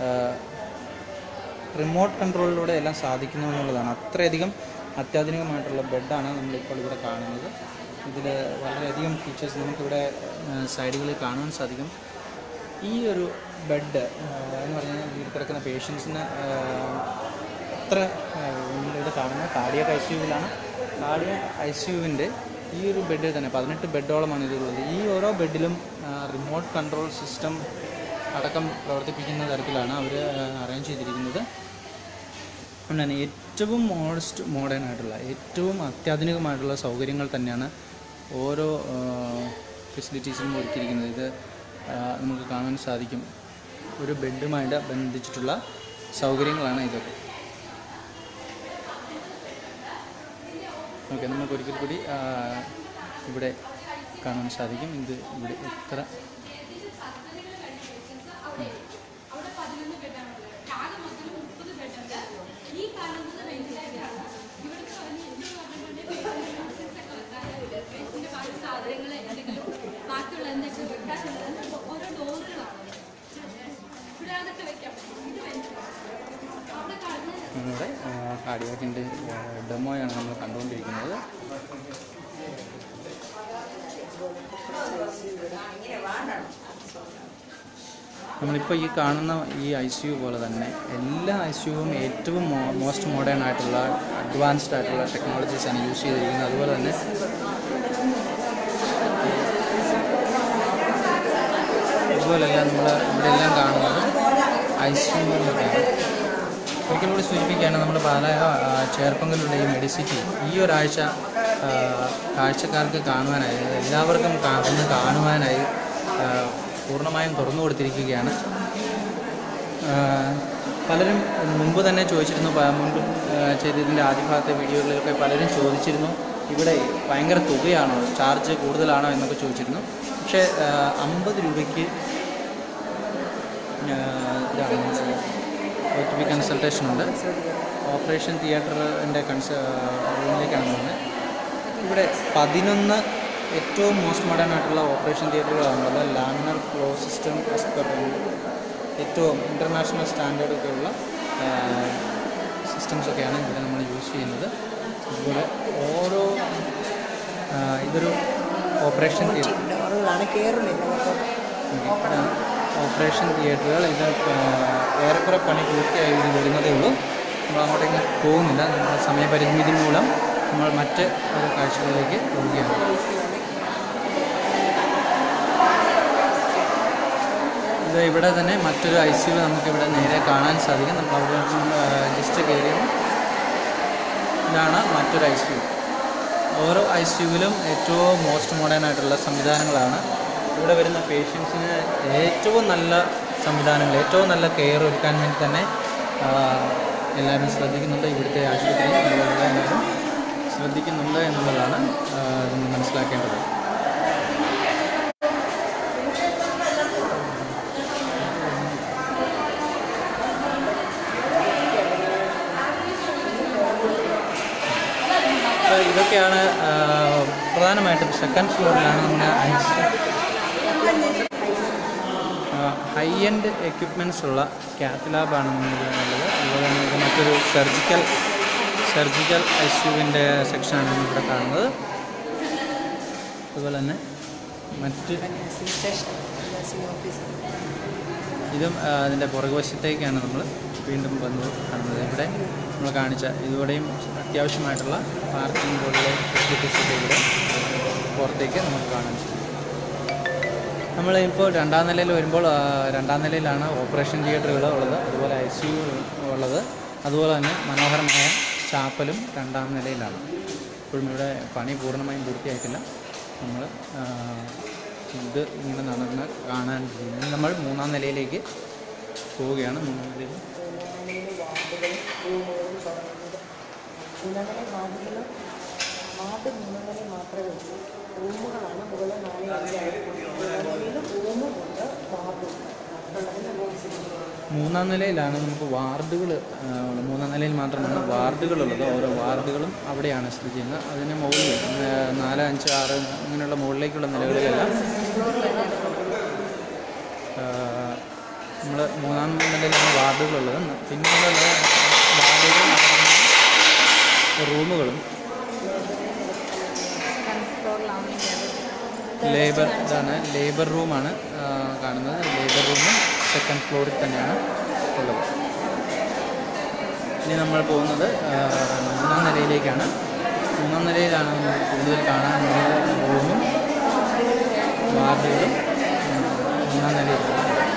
റിമോട്ട് കൺട്രോളിലൂടെ എല്ലാം സാധിക്കുന്നു എന്നുള്ളതാണ് അത്രയധികം അത്യാധുനികമായിട്ടുള്ള ബെഡാണ് നമ്മളിപ്പോൾ ഇവിടെ കാണുന്നത് ഇതിൽ വളരെയധികം ഫീച്ചേഴ്സ് നമുക്കിവിടെ സൈഡുകളിൽ കാണുവാൻ സാധിക്കും ഈ ഒരു ബെഡ് എന്ന് പറഞ്ഞാൽ ഇതിൽ കിടക്കുന്ന പേഷ്യൻസിന് അത്ര നമ്മളിവിടെ കാണുന്ന കാർഡിയക് ഐ സിയുവിലാണ് കാർഡിയക് ഐ സിയുവിൻ്റെ ഈ ഒരു ബെഡിൽ തന്നെ പതിനെട്ട് ബെഡോളമാണ് ഇതിലുള്ളത് ഈ ഓരോ ബെഡിലും റിമോട്ട് കൺട്രോൾ സിസ്റ്റം അടക്കം പ്രവർത്തിപ്പിക്കുന്ന തരത്തിലാണ് അവർ അറേഞ്ച് ചെയ്തിരിക്കുന്നത് അതുകൊണ്ടാണ് ഏറ്റവും മോഡസ്റ്റ് മോഡേൺ ആയിട്ടുള്ള ഏറ്റവും അത്യാധുനികമായിട്ടുള്ള സൗകര്യങ്ങൾ തന്നെയാണ് ഓരോ ഫെസിലിറ്റീസിലും ഒരുക്കിയിരിക്കുന്നത് ഇത് ആ, നമുക്ക് കാണാൻ സാധിക്കും ഒരു ബെഡുമായിട്ട് ബന്ധിച്ചിട്ടുള്ള സൗകര്യങ്ങളാണ് ഇതൊക്കെ ഓക്കെ നമുക്ക് ഒരിക്കൽ കൂടി ആ, ഇവിടെ കാണാൻ സാധിക്കും ഇത് ഇവിടെ എത്ര ബാക്കിയുള്ള എന്താ വെച്ചാൽ വെക്കാനുള്ളത് ഓരോ ഡോറുകളാണ് ഇവിടെ അതൊക്കെ വെക്കാം ഇത് വേണ്ട അവിടെ കളഞ്ഞ നമ്മുടെ കാർഡിയാക്കിൻ്റെ ഡെമോയാണ് നമ്മൾ കണ്ടുകൊണ്ടിരിക്കുന്നത് നമ്മളിപ്പോൾ ഈ കാണുന്ന ഈ ഐ സി യു പോലെ തന്നെ എല്ലാ ഐ സി യുവും ഏറ്റവും മോസ്റ്റ് മോഡേൺ ആയിട്ടുള്ള അഡ്വാൻസ്ഡ് ആയിട്ടുള്ള ടെക്നോളജീസാണ് യൂസ് ചെയ്തിരിക്കുന്നത് അതുപോലെ തന്നെ ഇതുപോലെല്ലാം നമ്മൾ ഇവിടെ എല്ലാം കാണുന്നത് ഐ സി യുവിലൊക്കെയാണ് ഒരിക്കൽ കൂടി സൂചിപ്പിക്കുകയാണ് നമ്മുടെ പാലായ ആ, ചേർപ്പങ്കലുള്ള ഈ മെഡിസിറ്റി ഈ ഒരാഴ്ച ആ, കാഴ്ചക്കാർക്ക് കാണുവാനായി എല്ലാവർക്കും കാ- ഒന്ന് കാണുവാനായി ആ, പൂർണ്ണമായും തുറന്നു കൊടുത്തിരിക്കുകയാണ് ആ, പലരും മുമ്പ് തന്നെ ചോദിച്ചിരുന്നു പ- മുൻപ് ആ, ചെയ്തതിൻ്റെ ആദ്യ ഭാഗത്തെ വീഡിയോകളിലൊക്കെ പലരും ചോദിച്ചിരുന്നു ഇവിടെ ഭയങ്കര തുകയാണോ ചാർജ് കൂടുതലാണോ എന്നൊക്കെ ചോദിച്ചിരുന്നു പക്ഷേ അമ്പത് രൂപയ്ക്ക് ഒ ടി പി കൺസൾട്ടേഷൻ ഉണ്ട് ഓപ്പറേഷൻ തിയേറ്ററിൻ്റെ കൺസ റൂമിലേക്കാണ് പോകുന്നത് ഇവിടെ പതിനൊന്ന് ഏറ്റവും മോസ്റ്റ് മോഡേൺ ആയിട്ടുള്ള ഓപ്പറേഷൻ തിയേറ്ററുകളാണുള്ളത് ലാമിനർ ഫ്ലോ സിസ്റ്റം എസ്പെർ ഏറ്റവും ഇൻ്റർനാഷണൽ സ്റ്റാൻഡേർഡൊക്കെ ഉള്ള സിസ്റ്റംസൊക്കെയാണ് ഇവിടെ നമ്മൾ യൂസ് ചെയ്യുന്നത് അതുപോലെ ഓരോ ആ, ഇതൊരു ഓപ്പറേഷൻ തിയേറ്റർ ഡോറുകളാണ് കയറുന്നില്ല മൊത്തം ഇതാണ് ഓപ്പറേഷൻ തിയേറ്ററുകൾ ഇത് ആ, ഏറെക്കുറെ പണി പൂർത്തിയായി ഇത് വരുന്നതേ ഉള്ളൂ നമ്മൾ അങ്ങോട്ടേക്ക് പോകുന്നില്ല നമ്മുടെ സമയപരിമിതി മൂലം നമ്മൾ മറ്റ് ഒരു കാഴ്ചകളിലേക്ക് പോവുകയാണ് ഇത് ഇവിടെ തന്നെ മറ്റൊരു ഐ സി യു നമുക്കിവിടെ നേരെ കാണാൻ സാധിക്കും നമ്മൾ അവിടെ ജസ്റ്റ് കയറിയും ഇതാണ് മറ്റൊരു ഐ സി യു ഓരോ ഐ സി യുവിലും ഏറ്റവും മോസ്റ്റ് മോഡേൺ ആയിട്ടുള്ള സംവിധാനങ്ങളാണ് ഇവിടെ വരുന്ന പേഷ്യൻസിന് ഏറ്റവും നല്ല സംവിധാനങ്ങൾ ഏറ്റവും നല്ല കെയർ ഒരുക്കാൻ വേണ്ടി തന്നെ ആ, എല്ലാവരും ശ്രദ്ധിക്കുന്നുണ്ട് ഇവിടുത്തെ ആശുപത്രി അതുപോലെ എല്ലാവരും ശ്രദ്ധിക്കുന്നുണ്ട് എന്നുള്ളതാണ് ആ, നമ്മൾ മനസ്സിലാക്കേണ്ടത് അപ്പോൾ ഇതൊക്കെയാണ് ആ, പ്രധാനമായിട്ടും സെക്കൻഡ് ഫ്ലോറിലാണ് നമ്മൾ I C high end equipments ഉള്ള കാത്ത് ലാബാണ് നമുക്ക് ഉള്ളത് അതുപോലെ തന്നെ ഇത് മറ്റൊരു സർജിക്കൽ സർജിക്കൽ ഐ സിയുവിൻ്റെ സെക്ഷനാണ് നമ്മളിവിടെ കാണുന്നത് അതുപോലെ തന്നെ മറ്റ് നഴ്സിംഗ് സ്റ്റേഷൻ നഴ്സിംഗ് ഓഫീസ് ഇതും ആ, അതിൻ്റെ പുറകുവശത്തേക്കാണ് നമ്മൾ വീണ്ടും വന്ന് കാണുന്നത് ഇവിടെ നമ്മൾ കാണിച്ച ഇതുകൂടെയും അത്യാവശ്യമായിട്ടുള്ള പാർക്കിംഗ് പോലുള്ള ഫെസിലിറ്റീസ് ഒക്കെ ഇവിടെ പുറത്തേക്ക് നമുക്ക് കാണാൻ സാധിക്കും നമ്മൾ ഇപ്പോൾ രണ്ടാം നിലയിൽ വരുമ്പോൾ ആ, രണ്ടാം നിലയിലാണ് ഓപ്പറേഷൻ തിയേറ്ററുകൾ ഉള്ളത് അതുപോലെ ഐ സി യു ഉള്ളത് അതുപോലെ തന്നെ മനോഹരമായ ചാപ്പലും രണ്ടാം നിലയിലാണ് ഇപ്പോഴും ഇവിടെ പണി പൂർണ്ണമായും പൂർത്തിയായിട്ടില്ല നമ്മൾ ആ, ഇത് ഇങ്ങനെ നടന്ന് കാണാൻ ഇനി നമ്മൾ മൂന്നാം നിലയിലേക്ക് പോവുകയാണ് മൂന്നാം നിലയിൽ മൂന്നാമലെ വാർഡുകൾ വാർഡ് മൂന്നാമലെ മാത്രമേ ഉള്ളൂ റൂമുകളാണ് മുകളിൽ നാല് അഞ്ചാറ് മൂന്നാമലയിൽ റൂമുമുണ്ട് വാർഡുണ്ട് മറ്റുള്ളതിന് റൂംസ് മൂന്നാം നിലയിലാണ് നമുക്ക് വാർഡുകൾ മൂന്നാം നിലയിൽ മാത്രമാണ് വാർഡുകളുള്ളത് ഓരോ വാർഡുകളും അവിടെയാണ് സ്ഥിതി ചെയ്യുന്നത് അതിന് മുകളിൽ ആ, നാല് അഞ്ച് ആറ് ഇങ്ങനെയുള്ള മുകളിലേക്കുള്ള നിലകളിലെല്ലാം നമ്മൾ മൂന്നാം നിലയിലാണ് വാർഡുകളുള്ളത് പിന്നീടുള്ള വാർഡുകൾ റൂമുകളും ലേബർ ഇതാണ് ലേബർ റൂമാണ് ആ, കാണുന്നത് ലേബർ റൂമും സെക്കൻഡ് ഫ്ലോറിൽ തന്നെയാണ് ഉള്ളത് ഇനി നമ്മൾ പോകുന്നത് ആ, മൂന്നാം നിലയിലേക്കാണ് മൂന്നാം നിലയിലാണ് നമുക്ക് കൂടുതൽ കാണാനുള്ള റൂമും വാർഡുകളും ഉം, മൂന്നാം നിലയിലാണ്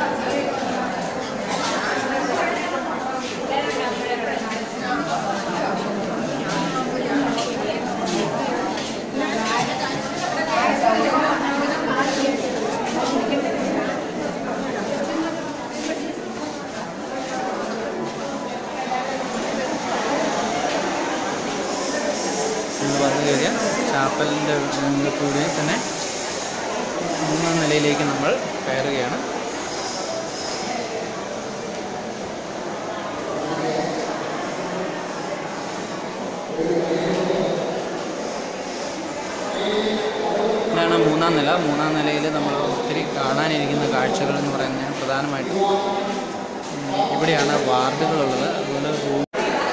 നമ്മൾ വന്നു കയറിയ ചാപ്പലിൻ്റെ കൂടി തന്നെ മൂന്നാം നിലയിലേക്ക് നമ്മൾ കയറുകയാണ് ഇതാണ് മൂന്നാം നില മൂന്നാം നിലയിൽ നമ്മൾ ഒത്തിരി കാണാനിരിക്കുന്ന കാഴ്ചകൾ എന്ന് പറയുന്നത് പ്രധാനമായിട്ടും ഉം, ഇവിടെയാണ് വാർഡുകളുള്ളത് അതുപോലെ റൂം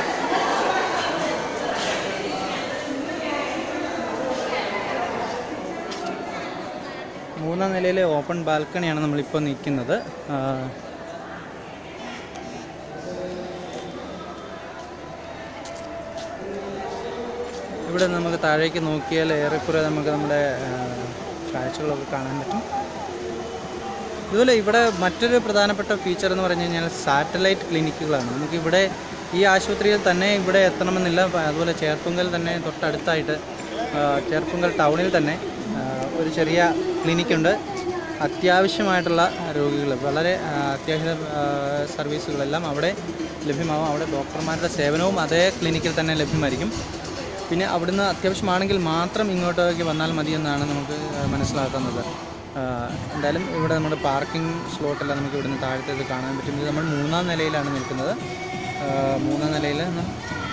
മൂന്നാം നിലയിലെ ഓപ്പൺ ബാൽക്കണിയാണ് നമ്മളിപ്പോൾ നിൽക്കുന്നത് ആ, ഇവിടെ നമുക്ക് താഴേക്ക് നോക്കിയാൽ ഏറെക്കുറെ നമുക്ക് നമ്മുടെ ആ, കാഴ്ചകളൊക്കെ കാണാൻ പറ്റും ഇതുപോലെ ഇവിടെ മറ്റൊരു പ്രധാനപ്പെട്ട ഫീച്ചർ എന്ന് പറഞ്ഞു കഴിഞ്ഞാൽ സാറ്റലൈറ്റ് ക്ലിനിക്കുകളാണ് നമുക്കിവിടെ ഈ ആശുപത്രിയിൽ തന്നെ ഇവിടെ എത്തണമെന്നില്ല പ- അതുപോലെ ചേർപ്പുങ്കൽ തന്നെ തൊട്ടടുത്തായിട്ട് ആ, ചേർപ്പുങ്കൽ ടൗണിൽ തന്നെ ആ, ഒരു ചെറിയ ക്ലിനിക്കുണ്ട് അത്യാവശ്യമായിട്ടുള്ള രോഗികൾ വളരെ ആ, അത്യാവശ്യ ആ, സർവീസുകളെല്ലാം അവിടെ ലഭ്യമാവും അവിടെ ഡോക്ടർമാരുടെ സേവനവും അതേ ക്ലിനിക്കിൽ തന്നെ ലഭ്യമായിരിക്കും പിന്നെ അവിടുന്ന് അത്യാവശ്യമാണെങ്കിൽ മാത്രം ഇങ്ങോട്ടേക്ക് വന്നാൽ മതിയെന്നാണ് നമുക്ക് മനസ്സിലാക്കുന്നത് ആ, എന്തായാലും ഇവിടെ നമ്മുടെ പാർക്കിംഗ് സ്ലോട്ടെല്ലാം നമുക്ക് ഇവിടുന്ന് താഴത്തേത് കാണാൻ പറ്റും ഇത് നമ്മൾ മൂന്നാം നിലയിലാണ് നിൽക്കുന്നത് ആ, മൂന്നാം നിലയിൽ ന-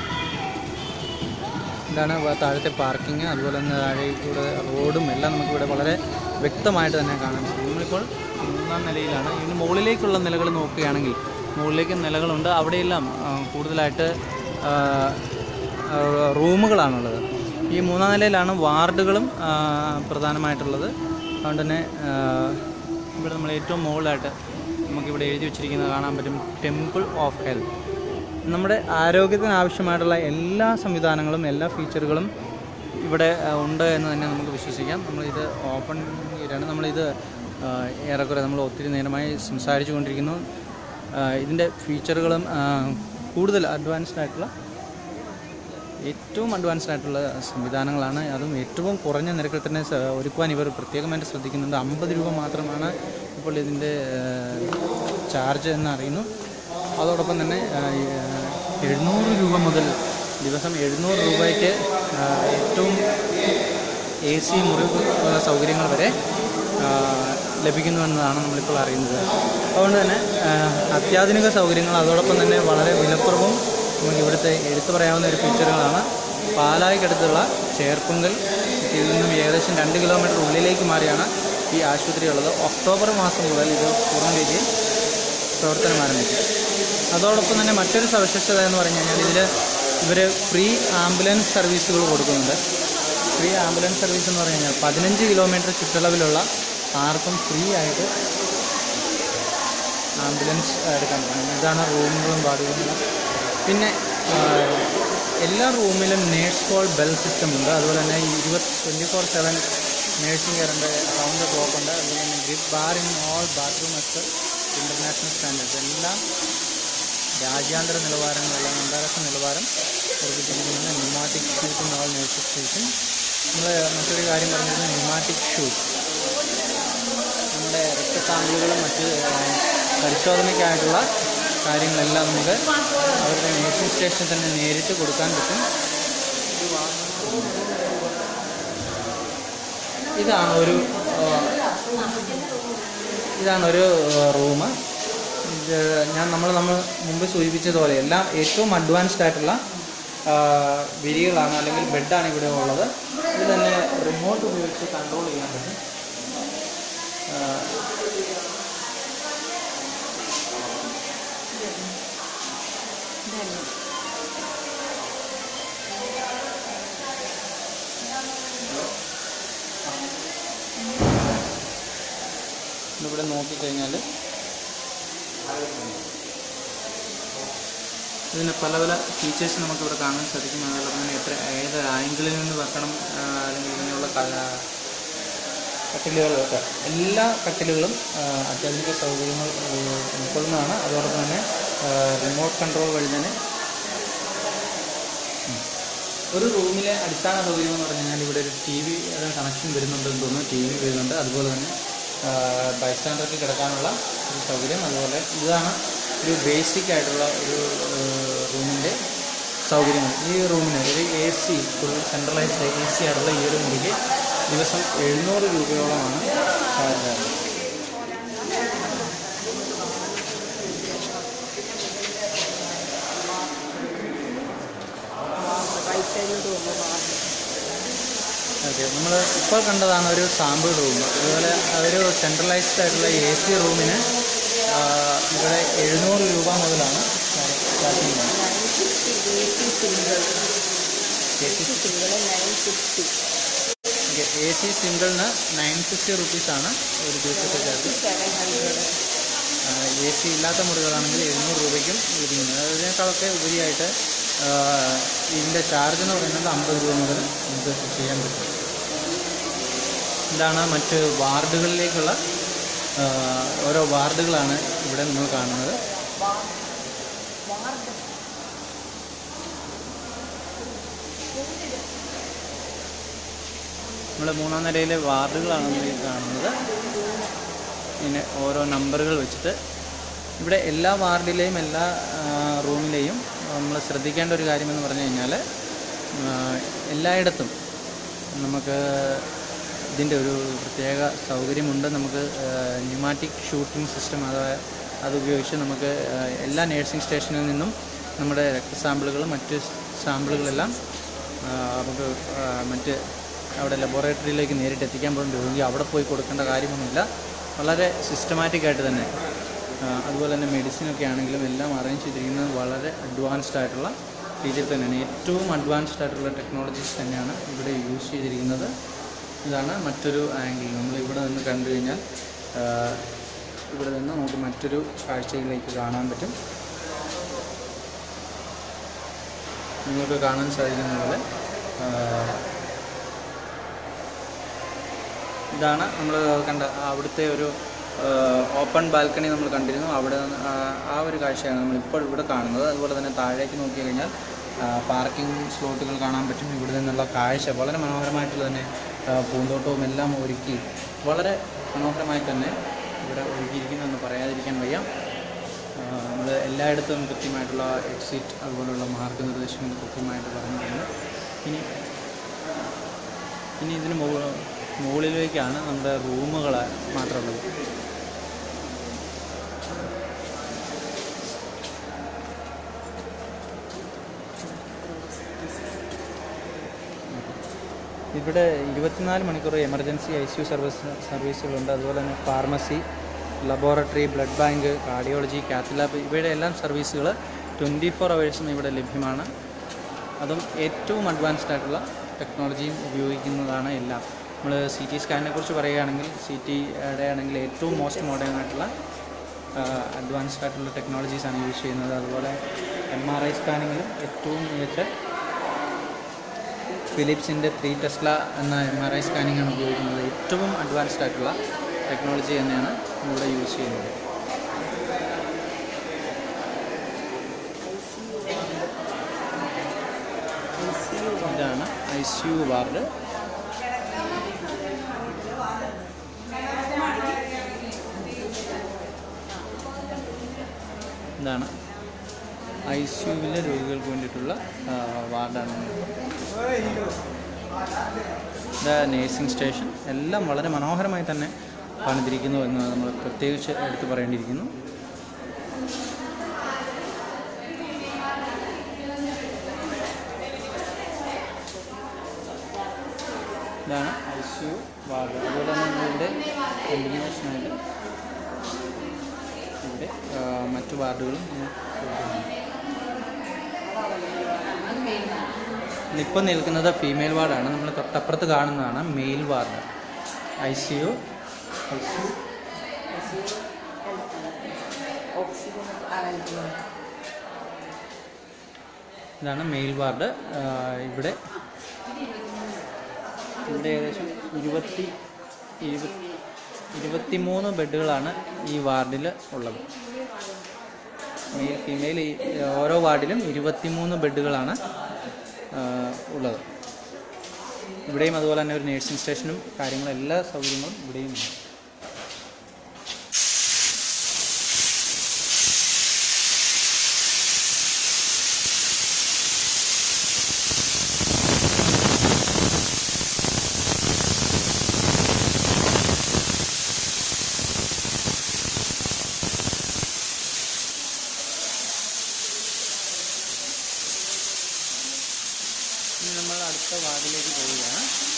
ഇതാണ് വ- താഴത്തെ പാർക്കിംഗ് അതുപോലെ തന്നെ താഴെ കൂടെ റോഡും എല്ലാം നമുക്കിവിടെ വളരെ വ്യക്തമായിട്ട് തന്നെ കാണാൻ പറ്റും നമ്മളിപ്പോൾ മൂന്നാം നിലയിലാണ് ഇതിന് മുകളിലേക്കുള്ള നിലകൾ നോക്കുകയാണെങ്കിൽ മുകളിലേക്ക് നിലകളുണ്ട് അവിടെയെല്ലാം ആ, കൂടുതലായിട്ട് ആ, ആ, റൂമുകളാണുള്ളത് ഈ മൂന്നാം നിലയിലാണ് വാർഡുകളും ആ, പ്രധാനമായിട്ടുള്ളത് അതുകൊണ്ട് തന്നെ ആ, ഇവിടെ നമ്മൾ ഏറ്റവും മുകളിലായിട്ട് നമുക്കിവിടെ എഴുതി വെച്ചിരിക്കുന്നത് കാണാൻ പറ്റും ടെമ്പിൾ ഓഫ് ഹെൽത്ത് നമ്മുടെ ആരോഗ്യത്തിന് ആവശ്യമായിട്ടുള്ള എല്ലാ സംവിധാനങ്ങളും എല്ലാ ഫീച്ചറുകളും ഇവിടെ ആ, ഉണ്ട് എന്ന് തന്നെ നമുക്ക് വിശ്വസിക്കാം നമ്മളിത് ഓപ്പൺ ചെയ്തിട്ടാണ് നമ്മളിത് ആ, ഏറെക്കുറെ നമ്മൾ ഒത്തിരി നേരമായി സംസാരിച്ചു കൊണ്ടിരിക്കുന്നു ആ, ഇതിൻ്റെ ഫീച്ചറുകളും ആ, കൂടുതൽ അഡ്വാൻസ്ഡ് ആയിട്ടുള്ള ഏറ്റവും അഡ്വാൻസ്ഡ് ആയിട്ടുള്ള സംവിധാനങ്ങളാണ് അതും ഏറ്റവും കുറഞ്ഞ നിരക്കിൽ തന്നെ സ- ഒരുക്കുവാൻ ഇവർ പ്രത്യേകമായിട്ട് ശ്രദ്ധിക്കുന്നുണ്ട് അമ്പത് രൂപ മാത്രമാണ് ഇപ്പോൾ ഇതിൻ്റെ ചാർജ് എന്ന് അറിയുന്നു അതോടൊപ്പം തന്നെ ആ, ഈ, ആ, എഴുന്നൂറ് രൂപ മുതൽ ദിവസം എഴുന്നൂറ് രൂപയ്ക്ക് ആ, ഏറ്റവും എ സി മുറി പോലുള്ള സൗകര്യങ്ങൾ വരെ ആ, ലഭിക്കുന്നുവെന്നതാണ് നമ്മളിപ്പോൾ അറിയുന്നത് അതുകൊണ്ട് തന്നെ ആ, അത്യാധുനിക സൗകര്യങ്ങൾ അതോടൊപ്പം തന്നെ വളരെ വിലക്കുറവും നമുക്ക് ഇവിടുത്തെ എടുത്തു പറയാവുന്ന ഒരു ഫീച്ചറുകളാണ് പാലായ്ക്കടുത്തുള്ള ചേർപ്പുങ്കൽ സിറ്റിയിൽ നിന്നും ഏകദേശം രണ്ട് കിലോമീറ്റർ ഉള്ളിലേക്ക് മാറിയാണ് ഈ ആശുപത്രി ഉള്ളത് ഒക്ടോബർ മാസം മുതൽ ഇത് പൂർണ്ണ രീതിയിൽ പ്രവർത്തനം ആരംഭിച്ചു അതോടൊപ്പം തന്നെ മറ്റൊരു സവിശേഷത എന്ന് പറഞ്ഞു കഴിഞ്ഞാൽ ഇതിൽ ഇവർ ഫ്രീ ആംബുലൻസ് സർവീസുകൾ കൊടുക്കുന്നുണ്ട് ഫ്രീ ആംബുലൻസ് സർവീസ് എന്ന് പറഞ്ഞു കഴിഞ്ഞാൽ പതിനഞ്ച് കിലോമീറ്റർ ചുറ്റളവിലുള്ള ആർക്കും ഫ്രീ ആയിട്ട് ആംബുലൻസ് എടുക്കാൻ പറ്റും ഇതാണ് റൂമുകളും വാർഡുകളും പിന്നെ ആ, എല്ലാ റൂമിലും നേഴ്സ് കോൾ ബെൽ സിസ്റ്റം ഉണ്ട് അതുപോലെ തന്നെ ഇരുപത്തി ട്വൻറ്റി ഫോർ സെവൻ നേഴ്സിംഗ് കയറുണ്ട് റൗണ്ട് ക്ലോക്ക് ഉണ്ട് അതുപോലെ തന്നെ grip bar in all bathroom excel international standards എല്ലാം രാജ്യാന്തര നിലവാരങ്ങളുള്ള അന്താരാഷ്ട്ര നിലവാരം ഉറപ്പിച്ചിരിക്കുന്നത് pneumatic chute in all nursing station നമ്മൾ മറ്റൊരു കാര്യം പറഞ്ഞിരുന്നത് ന്യൂമാറ്റിക് ഷൂട്ട് നമ്മുടെ രക്തസാമ്പിളുകളും മറ്റ് ആ, പരിശോധനയ്ക്കായിട്ടുള്ള കാര്യങ്ങളെല്ലാം നമുക്ക് അവരുടെ നേഴ്സിംഗ് സ്റ്റേഷനിൽ തന്നെ നേരിട്ട് കൊടുക്കാൻ പറ്റും ഇതാണ് ഒരു ആ, ഇതാണ് ഒരു റൂം ഇത് ഞാൻ നമ്മൾ നമ്മൾ മുമ്പ് സൂചിപ്പിച്ചതുപോലെ എല്ലാം ഏറ്റവും അഡ്വാൻസ്ഡ് ആയിട്ടുള്ള ആ, വിരികളാണ് അല്ലെങ്കിൽ ബെഡാണ് ഇവിടെ ഉള്ളത് ഇത് തന്നെ റിമോട്ട് ഉപയോഗിച്ച് കൺട്രോൾ ചെയ്യാൻ പറ്റും ആ, ഇവിടെ നോക്കിക്കഴിഞ്ഞാൽ ഇതിന് പല പല ഫീച്ചേഴ്സ് നമുക്ക് ഇവിടെ കാണാൻ സാധിക്കും അതോടൊപ്പം തന്നെ എത്ര ഏത് ആംഗിളിൽ നിന്ന് വെക്കണം ആ, അല്ലെങ്കിൽ ഇങ്ങനെയുള്ള ക- കട്ടിലുകളൊക്കെ എല്ലാ കട്ടിലുകളും ആ, അത്യാധുനിക സൗകര്യങ്ങൾ ആ, ഉൾക്കൊള്ളുന്നതാണ് അതോടൊപ്പം തന്നെ റിമോട്ട് കൺട്രോൾ വഴി തന്നെ ഉം. ഒരു റൂമിലെ അടിസ്ഥാന സൗകര്യം എന്ന് പറഞ്ഞു കഴിഞ്ഞാൽ ഇവിടെ ഒരു ടി വി കണക്ഷൻ വരുന്നുണ്ടെന്ന് തോന്നുന്നു ടി വി വരുന്നുണ്ട് അതുപോലെ തന്നെ ബൈസ്റ്റാൻഡർക്ക് കിടക്കാനുള്ള ഒരു സൗകര്യം അതുപോലെ ഇതാണ് ഒരു ബേസിക് ആയിട്ടുള്ള ഒരു റൂമിൻ്റെ സൗകര്യങ്ങൾ ഈ റൂമിന് ഒരു A C full centralized A C ആയിട്ടുള്ള ഈ ഒരു മുറിക്ക് ദിവസം എഴുന്നൂറ് രൂപയോളമാണ് ചാർജ് ആകുന്നത് റൈറ്റ് സൈഡിലോട്ട് പോകുമ്പോൾ മാറും ഓക്കെ നമ്മൾ ഇപ്പോൾ കണ്ടതാണ് ഒരു സാമ്പിൾ റൂം അതുപോലെ ഒരു സെൻട്രലൈസ്ഡ് ആയിട്ടുള്ള എ സി റൂമിന് ആ, ഇവിടെ എഴുന്നൂറ് രൂപ മുതലാണ് സ്റ്റാർട്ട് ചെയ്യുന്നത് nine sixty A C single A C single nine sixty A C സിംഗിളിന് നയൻ ഫിഫ്റ്റി റുപ്പീസാണ് ഒരു ദിവസത്തെ charge seven hundred A C ഇല്ലാത്ത മുറികളാണെങ്കിൽ എഴുന്നൂറ് രൂപയ്ക്കും ലഭിക്കുന്നത് അതിനേക്കാളൊക്കെ ഉപരിയായിട്ട് ആ, ഇതിൻ്റെ ചാർജ് എന്ന് പറയുന്നത് അമ്പത് രൂപ മുതൽ നമുക്ക് ചെയ്യാൻ പറ്റും ഇതാണ് മറ്റ് വാർഡുകളിലേക്കുള്ള ആ, ഓരോ വാർഡുകളാണ് ഇവിടെ നമ്മൾ കാണുന്നത് വാർഡ് നമ്മൾ മൂന്നാം നിലയിലെ വാർഡുകളാണ് നമ്മൾ ഈ കാണുന്നത് പിന്നെ ഓരോ നമ്പറുകൾ വെച്ചിട്ട് ഇവിടെ എല്ലാ വാർഡിലെയും എല്ലാ ആ, റൂമിലെയും നമ്മൾ ശ്രദ്ധിക്കേണ്ട ഒരു കാര്യമെന്ന് പറഞ്ഞു കഴിഞ്ഞാൽ ആ, എല്ലായിടത്തും നമുക്ക് ഇതിൻ്റെ ഒരു പ്രത്യേക സൗകര്യമുണ്ട് നമുക്ക് ന്യൂമാറ്റിക് ഷൂട്ടിംഗ് സിസ്റ്റം അതായത് അതുപയോഗിച്ച് നമുക്ക് ആ, എല്ലാ നേഴ്സിംഗ് സ്റ്റേഷനിൽ നിന്നും നമ്മുടെ രക്തസാമ്പിളുകളും മറ്റ് സാമ്പിളുകളെല്ലാം ആ, നമുക്ക് ആ, മറ്റ് അവിടെ ലബോറട്ടറിയിലേക്ക് നേരിട്ട് എത്തിക്കാൻ പോലും രോഗി അവിടെ പോയി കൊടുക്കേണ്ട കാര്യമൊന്നുമില്ല വളരെ സിസ്റ്റമാറ്റിക് ആയിട്ട് തന്നെ ആ, അതുപോലെ തന്നെ മെഡിസിനൊക്കെ ആണെങ്കിലും എല്ലാം അറേഞ്ച് ചെയ്തിരിക്കുന്നത് വളരെ അഡ്വാൻസ്ഡ് ആയിട്ടുള്ള രീതിയിൽ തന്നെയാണ് ഏറ്റവും അഡ്വാൻസ്ഡ് ആയിട്ടുള്ള ടെക്നോളജീസ് തന്നെയാണ് ഇവിടെ യൂസ് ചെയ്തിരിക്കുന്നത് ഇതാണ് മറ്റൊരു ആംഗിൾ നമ്മൾ ഇവിടെ നിന്ന് കണ്ടു കഴിഞ്ഞാൽ ആ, ഇവിടെ നിന്ന് നമുക്ക് മറ്റൊരു കാഴ്ചയിലേക്ക് കാണാൻ പറ്റും നിങ്ങൾക്ക് കാണാൻ സാധിക്കുന്ന പോലെ ആ, ഇതാണ് നമ്മൾ കണ്ട അവിടുത്തെ ഒരു ഓപ്പൺ ബാൽക്കണി നമ്മൾ കണ്ടിരുന്നു അവിടെ നിന്ന് ആ- ആ ഒരു കാഴ്ചയാണ് നമ്മൾ ഇപ്പോൾ ഇവിടെ കാണുന്നത് അതുപോലെ തന്നെ താഴേക്ക് നോക്കി കഴിഞ്ഞാൽ പാർക്കിംഗ് സ്ലോട്ടുകൾ കാണാൻ പറ്റും ഇവിടെ നിന്നുള്ള കാഴ്ച വളരെ മനോഹരമായിട്ടുള്ള തന്നെ ആ, പൂന്തോട്ടവും എല്ലാം ഒരുക്കി വളരെ മനോഹരമായി തന്നെ ഇവിടെ ഒരുക്കിയിരിക്കുന്നതെന്ന് പറയാതിരിക്കാൻ വയ്യ നമ്മൾ എല്ലായിടത്തും കൃത്യമായിട്ടുള്ള എക്സിറ്റ് അതുപോലുള്ള മാർഗനിർദ്ദേശങ്ങൾ കൃത്യമായിട്ട് പറഞ്ഞിട്ടുണ്ട് ഇനി ഇനി ഇതിന് മുക- മുകളിലേക്കാണ് നമ്മുടെ റൂമുകൾ മാത്രമുള്ളത് ഇത് ഇവിടെ ഇരുപത്തിനാല് മണിക്കൂർ emergency I C U service സർവീസുകളുണ്ട് അതുപോലെ തന്നെ pharmacy laboratory blood bank cardiology cath lab ഇവയുടെ എല്ലാം സർവീസുകൾ ട്വൻറ്റി ഫോർ അവേഴ്സും ഇവിടെ ലഭ്യമാണ് അതും ഏറ്റവും അഡ്വാൻസ്ഡ് ആയിട്ടുള്ള ടെക്നോളജിയും ഉപയോഗിക്കുന്നതാണ് എല്ലാം നമ്മൾ സി ടി സ്കാനിനെ കുറിച്ച് പറയുകയാണെങ്കിൽ സി ടിയുടെ ആണെങ്കിൽ ഏറ്റവും മോസ്റ്റ് മോഡേൺ ആയിട്ടുള്ള അഡ്വാൻസ്ഡ് ആയിട്ടുള്ള ടെക്നോളജീസാണ് യൂസ് ചെയ്യുന്നത് അതുപോലെ എം ആർ ഐ സ്കാനിങ്ങിലും ഏറ്റവും മികച്ച ഫിലിപ്സിൻ്റെ ത്രീ ടെസ്ല എന്ന എം ആർ ഐ സ്കാനിംഗ് ആണ് ഉപയോഗിക്കുന്നത് ഏറ്റവും അഡ്വാൻസ്ഡ് ആയിട്ടുള്ള ടെക്നോളജി തന്നെയാണ് ഇവിടെ യൂസ് ചെയ്യുന്നത് ഇതാണ് ഐ സി യു വാർഡ് ഇതാണ് ഐ സി യുവിലെ രോഗികൾക്ക് വേണ്ടിയിട്ടുള്ള ആ, വാർഡാണ് ഇത് നേഴ്സിംഗ് സ്റ്റേഷൻ എല്ലാം വളരെ മനോഹരമായി തന്നെ പണിതിരിക്കുന്നു എന്ന് നമ്മൾ പ്രത്യേകിച്ച് എടുത്തു പറയേണ്ടിയിരിക്കുന്നു ഇതാണ് ഐ സി യു വാർഡ് അതുപോലെ തന്നെ നമ്മളിവിടെ കോമ്പിനേഷനായിട്ട് ഇവിടെ ആ, മറ്റു വാർഡുകളും ഇപ്പോൾ നിൽക്കുന്നത് ഫീമെയിൽ വാർഡാണ് നമ്മൾ തൊട്ടപ്പുറത്ത് കാണുന്നതാണ് male ward I C U I C U oxygen ആവാൻ ഇതാണ് മെയിൽ വാർഡ് ആ, ഇവിടെ ഇവിടെ ഏകദേശം ഇരുപത്തി ഇരുപത്തി ഇരുപത്തിമൂന്ന് ബെഡുകളാണ് ഈ വാർഡിൽ ഉള്ളത് മെയിൽ ഫീമെയിൽ ഈ ഓരോ വാർഡിലും ഇരുപത്തിമൂന്ന് ബെഡുകളാണ് ആ, ഉള്ളത് ഇവിടെയും അതുപോലെ തന്നെ ഒരു നേഴ്സിംഗ് സ്റ്റേഷനും കാര്യങ്ങളും എല്ലാ സൗകര്യങ്ങളും ഇവിടെയും ഉണ്ട് ഇനി നമ്മൾ അടുത്ത വാർഡിലേക്ക് പോവുകയാണ്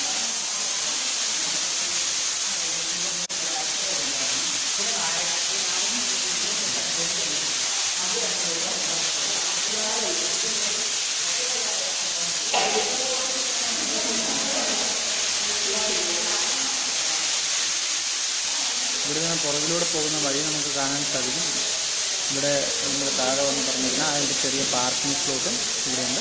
ഇവിടെ നിന്ന് പുറകിലൂടെ പോകുന്ന വഴി നമുക്ക് കാണാൻ സാധിക്കും ഇവിടെ നമ്മൾ താഴെ വന്ന് പറഞ്ഞിരുന്ന അതിൻ്റെ ചെറിയ പാർക്കിംഗ് സ്ലോട്ടും ഇവിടെയുണ്ട്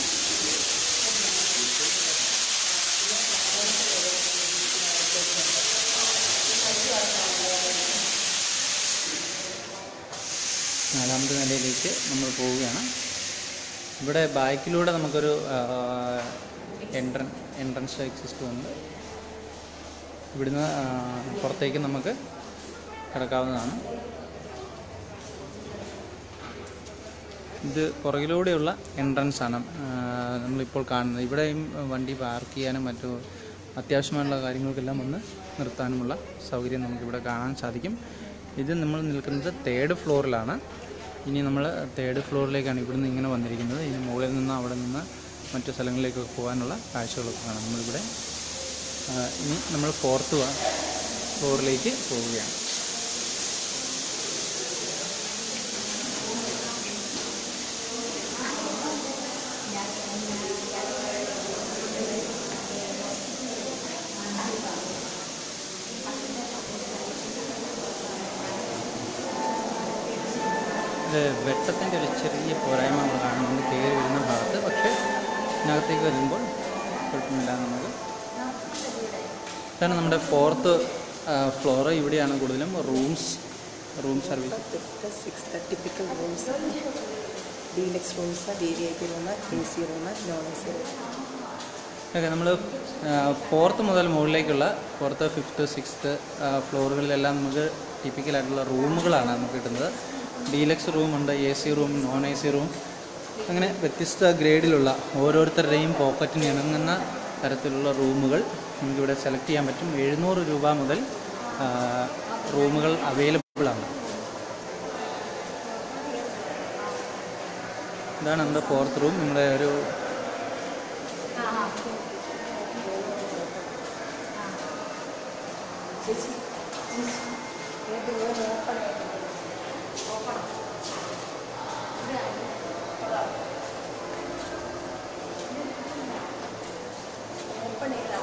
നാലാമത്തെ നിലയിലേക്ക് നമ്മൾ പോവുകയാണ് ഇവിടെ ബാക്കിലൂടെ നമുക്കൊരു എൻട്രൻ എൻട്രൻസ് എക്സിസ്റ്റ് ഉണ്ട് ഇവിടുന്ന് ആ, പുറത്തേക്ക് നമുക്ക് കിടക്കാവുന്നതാണ് ഇത് പുറകിലൂടെയുള്ള എൻട്രൻസ് ആണ് ആ, നമ്മളിപ്പോൾ കാണുന്നത് ഇവിടെയും വണ്ടി പാർക്ക് ചെയ്യാനും മറ്റു അത്യാവശ്യമായുള്ള കാര്യങ്ങൾക്കെല്ലാം വന്ന് നിർത്താനുമുള്ള സൗകര്യം നമുക്കിവിടെ കാണാൻ സാധിക്കും ഇത് നമ്മൾ നിൽക്കുന്നത് തേർഡ് ഫ്ലോറിലാണ് ഇനി നമ്മൾ തേർഡ് ഫ്ലോറിലേക്കാണ് ഇവിടുന്ന് ഇങ്ങനെ വന്നിരിക്കുന്നത് ഇനി മുകളിൽ നിന്ന് അവിടെ നിന്ന് മറ്റു സ്ഥലങ്ങളിലേക്കൊക്കെ പോകാനുള്ള കാഴ്ചകളൊക്കെ കാണാം നമ്മളിവിടെ ആ, ഇനി നമ്മൾ ഫോർത്ത് ഫ്ലോറിലേക്ക് പോവുകയാണ് ഇത് വെട്ടത്തിൻ്റെ ഒരു ചെറിയ പോരായ്മ നമ്മൾ കാണുന്നുണ്ട് കയറി വരുന്ന ഭാഗത്ത് പക്ഷേ ഇതിനകത്തേക്ക് വരുമ്പോൾ കുഴപ്പമില്ല നമുക്ക് ഇതാണ് നമ്മുടെ ഫോർത്ത് ഫ്ലോർ ഇവിടെയാണ് കൂടുതലും rooms room service fifth sixth typical rooms deluxe rooms D V I P room A C room non A C room okay നമ്മൾ ഫോർത്ത് മുതൽ മുകളിലേക്കുള്ള ഫോർത്ത് ഫിഫ്ത്ത് സിക്സ്ത്ത് ഫ്ലോറുകളിലെല്ലാം നമുക്ക് ടിപ്പിക്കലായിട്ടുള്ള റൂമുകളാണ് നമുക്ക് കിട്ടുന്നത് ഡീലക്സ് റൂമുണ്ട് A C room non A C room അങ്ങനെ വ്യത്യസ്ത ഗ്രേഡിലുള്ള ഓരോരുത്തരുടെയും പോക്കറ്റിന് ഇണങ്ങുന്ന തരത്തിലുള്ള റൂമുകൾ നമുക്കിവിടെ സെലക്ട് ചെയ്യാൻ പറ്റും എഴുന്നൂറ് രൂപ മുതൽ ആ, റൂമുകൾ അവൈലബിൾ ആണ് ഇതാണ് നമ്മുടെ ഫോർത്ത് റൂം നമ്മുടെ ഒരു ചേച്ചി ചേച്ചി ഏത് റൂം ഓപ്പൺ ഓപ്പൺ ഓപ്പൺ ചെയ്താ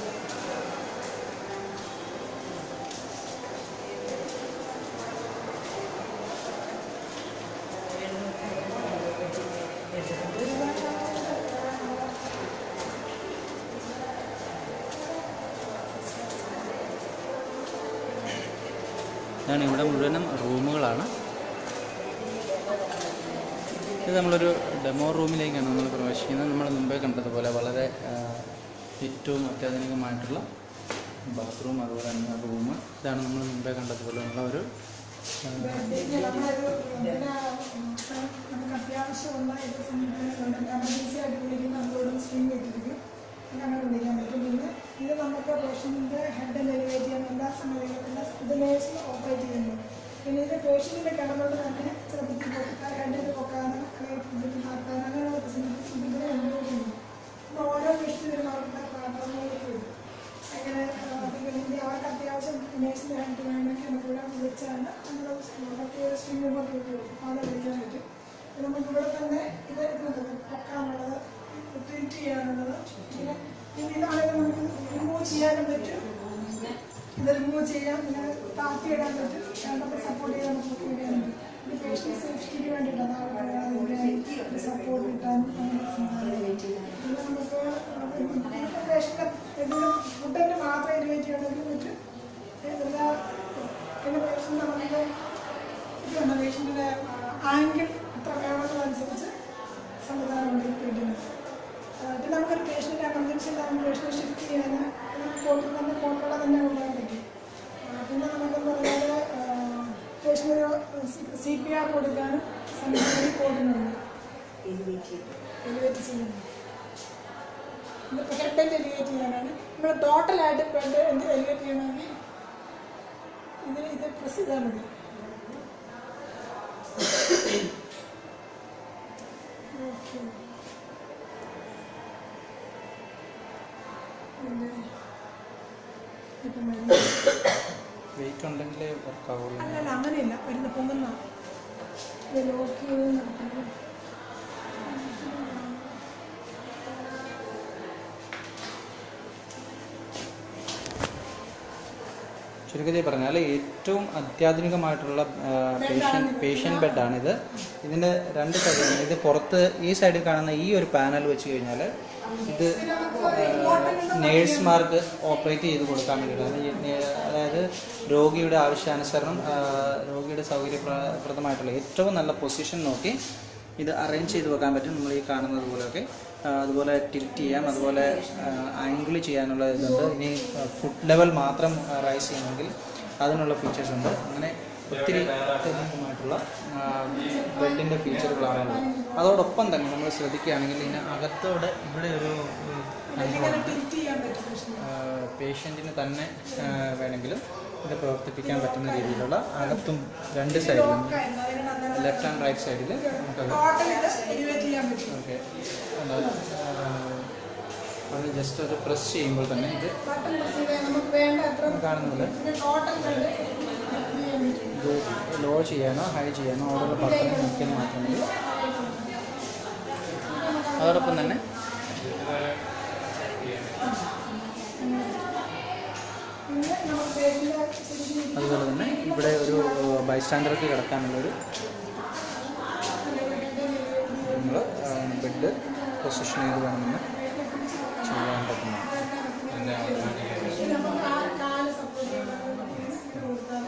ഇതാണ് ഇവിടെ മുഴുവനും റൂമുകളാണ് ഇത് നമ്മളൊരു ഡെമോ റൂമിലേക്കാണ് നമ്മൾ പ്രവേശിക്കുന്നത് നമ്മൾ മുമ്പേ കണ്ടതുപോലെ വളരെ ആ, ഏറ്റവും അത്യാധുനികമായിട്ടുള്ള ബാത്റൂം അതുപോലെ തന്നെ റൂം ഇതാണ് നമ്മൾ മുമ്പേ കണ്ടതുപോലെ ഉള്ള ഒരു ആ, പിന്നെ നമ്മളൊരു പിന്നെ നമുക്ക് അത്യാവശ്യമുള്ള ഇത് സംവിധാനങ്ങളുണ്ട് എമർജൻസി ആയിട്ട് വിളിക്കുന്ന നമ്മളോട് സ്ട്രീം ചെയ്തിരിക്കും ഇത് അങ്ങനെ വിളിക്കാൻ പറ്റും പിന്നെ ഇത് നമുക്ക് പേഷ്യൻറ്റിൻ്റെ ഹെഡ് എലിവേറ്റ് ചെയ്യാൻ എല്ലാ സമയങ്ങളിലും എല്ലാ ഇത് നേഴ്സ് ഓപ്പറേറ്റ് ചെയ്യുന്നു പിന്നെ ഇത് പേഷ്യൻറ്റിൻ്റെ കിടന്നുകൊണ്ട് തന്നെ ശ്രദ്ധിച്ച് പൊക്കാൻ ഹെഡിൽ പൊക്കാനും അല്ലെങ്കിൽ ഫുഡിൽ താത്താനും അങ്ങനെയുള്ള ഫെസിലിറ്റീസ് ഇതിനെ ഇൻക്ലൂഡ് ചെയ്യുന്നു അപ്പോൾ ഓരോ പേഷ്യൻറ്റിനും അവരുടെ പ്രാർത്ഥനകളൊക്കെ വരും അങ്ങനെ പിന്നെ അവർക്ക് അത്യാവശ്യം നേഴ്സിൻ്റെ ഹെൽത്ത് വേണമെങ്കിൽ നമുക്ക് ഇവിടെ വിളിച്ചാണ് നമ്മൾ മറ്റൊരു സ്ട്രീം ഒക്കെ അത് വിളിക്കാൻ പറ്റും പിന്നെ നമുക്ക് ഇവിടെ തന്നെ ഇത് ഇതുണ്ട് പൊക്കാനുള്ളത് ട്രീറ്റ് ചെയ്യാനുള്ളത് പിന്നെ പിന്നെ ഇതാണെങ്കിൽ നമുക്ക് റിമൂവ് ചെയ്യാനും പറ്റും ഇത് റിമൂവ് ചെയ്യാം പിന്നെ താത്തി ഇടാൻ പറ്റും വേണ്ടപ്പോൾ സപ്പോർട്ട് ചെയ്യാൻ നമുക്ക് ഇടാൻ പറ്റും ഇത് പേഷ്യൻ്റ് സേഫ്റ്റിക്ക് വേണ്ടിയിട്ടാണ് അതിൻ്റെ സപ്പോർട്ട് കിട്ടാനും അങ്ങനെ സംസാരിക്കും പിന്നെ നമുക്ക് പേഷ്യൻ്റെ എന്തെങ്കിലും ഫുഡിൻ്റെ മാത്രം എലിവേറ്റ് ചെയ്യണമെങ്കിൽ പറ്റും എല്ലാ പിന്നെ പേഷ്യൻ്റ് നമുക്ക് ഇതുണ്ട് പേഷ്യൻ്റെ ആംഗിൾ എത്ര വേണമെന്നതനുസരിച്ച് സംവിധാനമുണ്ട് ഈ ബെഡിന് പിന്നെ നമുക്കൊരു പേഷ്യൻ്റ് എമർജൻസി ഉണ്ടാകുമ്പോൾ പേഷ്യനെ ഷിഫ്റ്റ് ചെയ്യാൻ കോട്ടിൽ തന്നെ കോട്ടോടെ തന്നെ കൊണ്ടുപോകാൻ പറ്റും ആ, പിന്നെ നമുക്കെന്ന് പറഞ്ഞാൽ പേഷ്യന് സി പി ആർ കൊടുക്കാനും സംവിധാനം കോട്ടിനുണ്ട് എലിവേറ്റ് ചെയ്യുന്നു ഇതിപ്പോൾ ഹെഡ് എലിവേറ്റ് ചെയ്യാനാണ് നമ്മൾ ടോട്ടലായിട്ട് ബെഡ് എന്ത് എലിവേറ്റ് ചെയ്യണമെങ്കിൽ ഇതിന് ഇത് പ്രസ് ചെയ്താൽ മതി ഓക്കെ പിന്നെ ഇപ്പം മരുന്ന് വെയിറ്റ് ഉണ്ടെങ്കിലേ വർക്കാവുള്ളൂ അല്ലല്ല അങ്ങനെയില്ല വരുന്ന പൊങ്ങുന്ന ഇത് ലോക്ക് ചെയ്ത് നിർത്തുന്നത് ചുരുക്കത്തിൽ പറഞ്ഞാൽ ഏറ്റവും അത്യാധുനികമായിട്ടുള്ള പേഷ്യൻ പേഷ്യൻ ബെഡാണിത് ഇതിൻ്റെ രണ്ട് സൈഡിലാണ് ഇത് പുറത്ത് ഈ സൈഡിൽ കാണുന്ന ഈ ഒരു പാനൽ വെച്ച് കഴിഞ്ഞാൽ ഇത് നേഴ്സുമാർക്ക് ഓപ്പറേറ്റ് ചെയ്ത് കൊടുക്കാൻ വേണ്ടിയിട്ടാണ് ഈ നേ- അതായത് രോഗിയുടെ ആവശ്യാനുസരണം ആ, രോഗിയുടെ സൗകര്യപ്രദമായിട്ടുള്ള ഏറ്റവും നല്ല പൊസിഷൻ നോക്കി ഇത് അറേഞ്ച് ചെയ്ത് വെക്കാൻ പറ്റും നമ്മൾ ഈ കാണുന്നത് പോലെയൊക്കെ ആ, അതുപോലെ ടിൽറ്റ് ചെയ്യാം അതുപോലെ ആംഗിൾ ചെയ്യാനുള്ള ഇതുണ്ട് ഇനി ഫുഡ് ലെവൽ മാത്രം റൈസ് ചെയ്യണമെങ്കിൽ അതിനുള്ള ഫീച്ചേഴ്സ് ഉണ്ട് അങ്ങനെ ഒത്തിരി അത്യന്തികമായിട്ടുള്ള ബെഡിൻ്റെ ഫീച്ചറുകളാണുള്ളത് അതോടൊപ്പം തന്നെ നമ്മൾ ശ്രദ്ധിക്കുകയാണെങ്കിൽ ഇതിന് അകത്തോടെ ഇവിടെ ഒരു ഇങ്ങനെ തിരിച്ച് ചെയ്യാൻ പറ്റും പ്രശ്നം പേഷ്യൻറ്റിന് തന്നെ ആ, വേണമെങ്കിലും ഇത് പ്രവർത്തിപ്പിക്കാൻ പറ്റുന്ന രീതിയിലുള്ള അകത്തും രണ്ട് സൈഡിലും ലെഫ്റ്റ് ആൻഡ് റൈറ്റ് സൈഡിൽ നമുക്കത് ടോട്ടൽ ഇത് എലിവേറ്റ് ചെയ്യാൻ പറ്റും ഓക്കെ അത് ജസ്റ്റ് ഒരു പ്രസ് ചെയ്യുമ്പോൾ തന്നെ ഇത് ബട്ടൺ പ്രസ് ചെയ്താൽ നമുക്ക് വേണ്ട എത്ര കാണുന്നില്ല പിന്നെ ടോട്ടൽ ബെഡ് ചെയ്യാൻ പറ്റും ഇത് ലോ ചെയ്യാനോ ഹൈ ചെയ്യാനോ ഓരോരോ ബട്ടൺ നോക്കിയാൽ മാത്രം മതി അതോടൊപ്പം തന്നെ പിന്നെ നമുക്ക് പേഷ്യൻ്റെ ശരിക്കും അതുപോലെ തന്നെ ഇവിടെ ഒരു ബൈസ്റ്റാൻഡർക്ക് കിടക്കാനുള്ളൊരു നമ്മൾ ബെഡ് പൊസിഷൻ ചെയ്ത് വേണമെന്ന് ചെയ്യാൻ പറ്റുന്നു നമുക്ക് ആ കാല് സപ്പോർട്ട് ചെയ്യാൻ കൊടുത്താൽ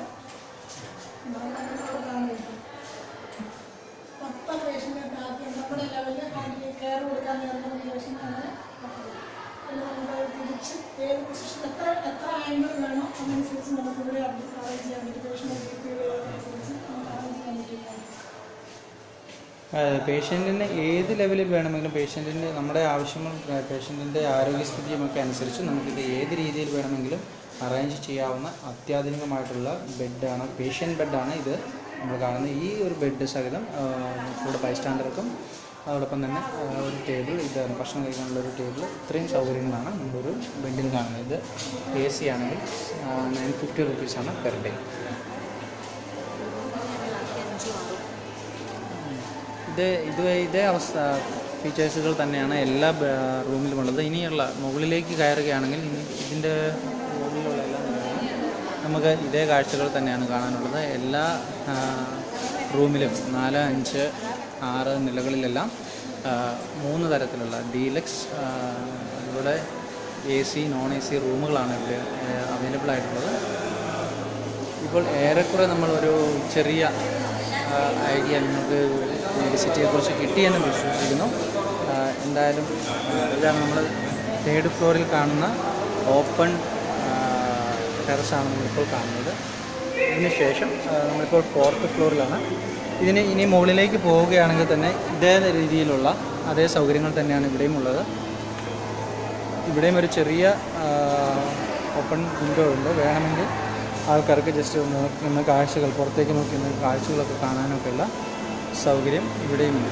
മൊത്തം പേഷ്യൻ്റെ താല്പര്യം നമ്മുടെ ലെവലിൽ ഹാൻഡിൽ കെയർ കൊടുക്കാൻ നേരം പേഷ്യൻ്റ് അങ്ങനെ പിന്നെ നമുക്ക് തിരിച്ച് ഏത് പൊസിഷൻ എത്ര എത്ര ആംഗിൾ വേണോ അതനുസരിച്ച് നമുക്ക് ഇവിടെ അറേഞ്ച് ചെയ്യാൻ പറ്റും പേഷ്യൻ്റെ ബി പി അനുസരിച്ച് നമുക്ക് അറേഞ്ച് ചെയ്യാൻ പറ്റും പേഷ്യൻറ്റിന് ഏത് ലെവലിൽ വേണമെങ്കിലും പേഷ്യൻറ്റിൻ്റെ നമ്മുടെ ആവശ്യങ്ങൾ പേഷ്യൻറ്റിൻ്റെ ആരോഗ്യസ്ഥിതിയുമൊക്കെ അനുസരിച്ച് നമുക്കിത് ഏത് രീതിയിൽ വേണമെങ്കിലും അറേഞ്ച് ചെയ്യാവുന്ന അത്യാധുനികമായിട്ടുള്ള ബെഡാണ് പേഷ്യൻ ബെഡാണ് ഇത് നമ്മൾ കാണുന്ന ഈ ഒരു ബെഡ് സഹിതം ആ, കൂടെ ബൈസ്റ്റാൻഡർക്കും അതോടൊപ്പം തന്നെ ആ, ഒരു ടേബിൾ ഇതാണ് ഭക്ഷണം കഴിക്കാനുള്ള ഒരു ടേബിൾ ഇത്രയും സൗകര്യങ്ങളാണ് നമ്മളൊരു ബെഡിൽ കാണുന്നത് ഇത് എ സി ആണെങ്കിൽ നയൻ ഫിഫ്റ്റി റുപ്പീസാണ് പെർ ഡേ ഇത് ഇത് ഇതേ അവസ്ഥ ഫീച്ചേഴ്സുകൾ തന്നെയാണ് എല്ലാ ബ- റൂമിലും ഉള്ളത് ഇനിയുള്ള മുകളിലേക്ക് കയറുകയാണെങ്കിൽ ഇനി ഇതിൻ്റെ മുകളിലുള്ള എല്ലാ നിലകളിലും നമുക്ക് ഇതേ കാഴ്ചകൾ തന്നെയാണ് കാണാനുള്ളത് എല്ലാ ആ, റൂമിലും നാല് അഞ്ച് ആറ് നിലകളിലെല്ലാം ആ, മൂന്ന് തരത്തിലുള്ള ഡീലക്സ് അതുപോലെ A C non A C റൂമുകളാണ് ഇവിടെ അവൈലബിൾ ആയിട്ടുള്ളത് ഇപ്പോൾ ഏറെക്കുറെ നമ്മളൊരു ചെറിയ ആ, ഐഡിയ നിങ്ങൾക്ക് മെഡിസിറ്റിയെക്കുറിച്ച് കിട്ടിയെന്ന് വിശ്വസിക്കുന്നു ആ, എന്തായാലും ആ, ഇതാണ് നമ്മൾ തേർഡ് ഫ്ലോറിൽ കാണുന്ന ഓപ്പൺ ടെറസാണ് നമ്മളിപ്പോൾ കാണുന്നത് ഇതിന് ശേഷം ആ, നമ്മളിപ്പോൾ ഫോർത്ത് ഫ്ലോറിലാണ് ഇതിന് ഇനി മുകളിലേക്ക് പോവുകയാണെങ്കിൽ തന്നെ ഇതേ രീതിയിലുള്ള അതേ സൗകര്യങ്ങൾ തന്നെയാണ് ഇവിടെയും ഉള്ളത് ഇവിടെയും ഒരു ചെറിയ ഓപ്പൺ വിൻഡോ ഉണ്ട് വേണമെങ്കിൽ ആൾക്കാർക്ക് ജസ്റ്റ് നോക്കി നിന്ന് കാഴ്ചകൾ പുറത്തേക്ക് നോക്കി നിന്ന് കാഴ്ചകളൊക്കെ കാണാനൊക്കെയുള്ള സൗകര്യം ഇവിടെയുമുണ്ട്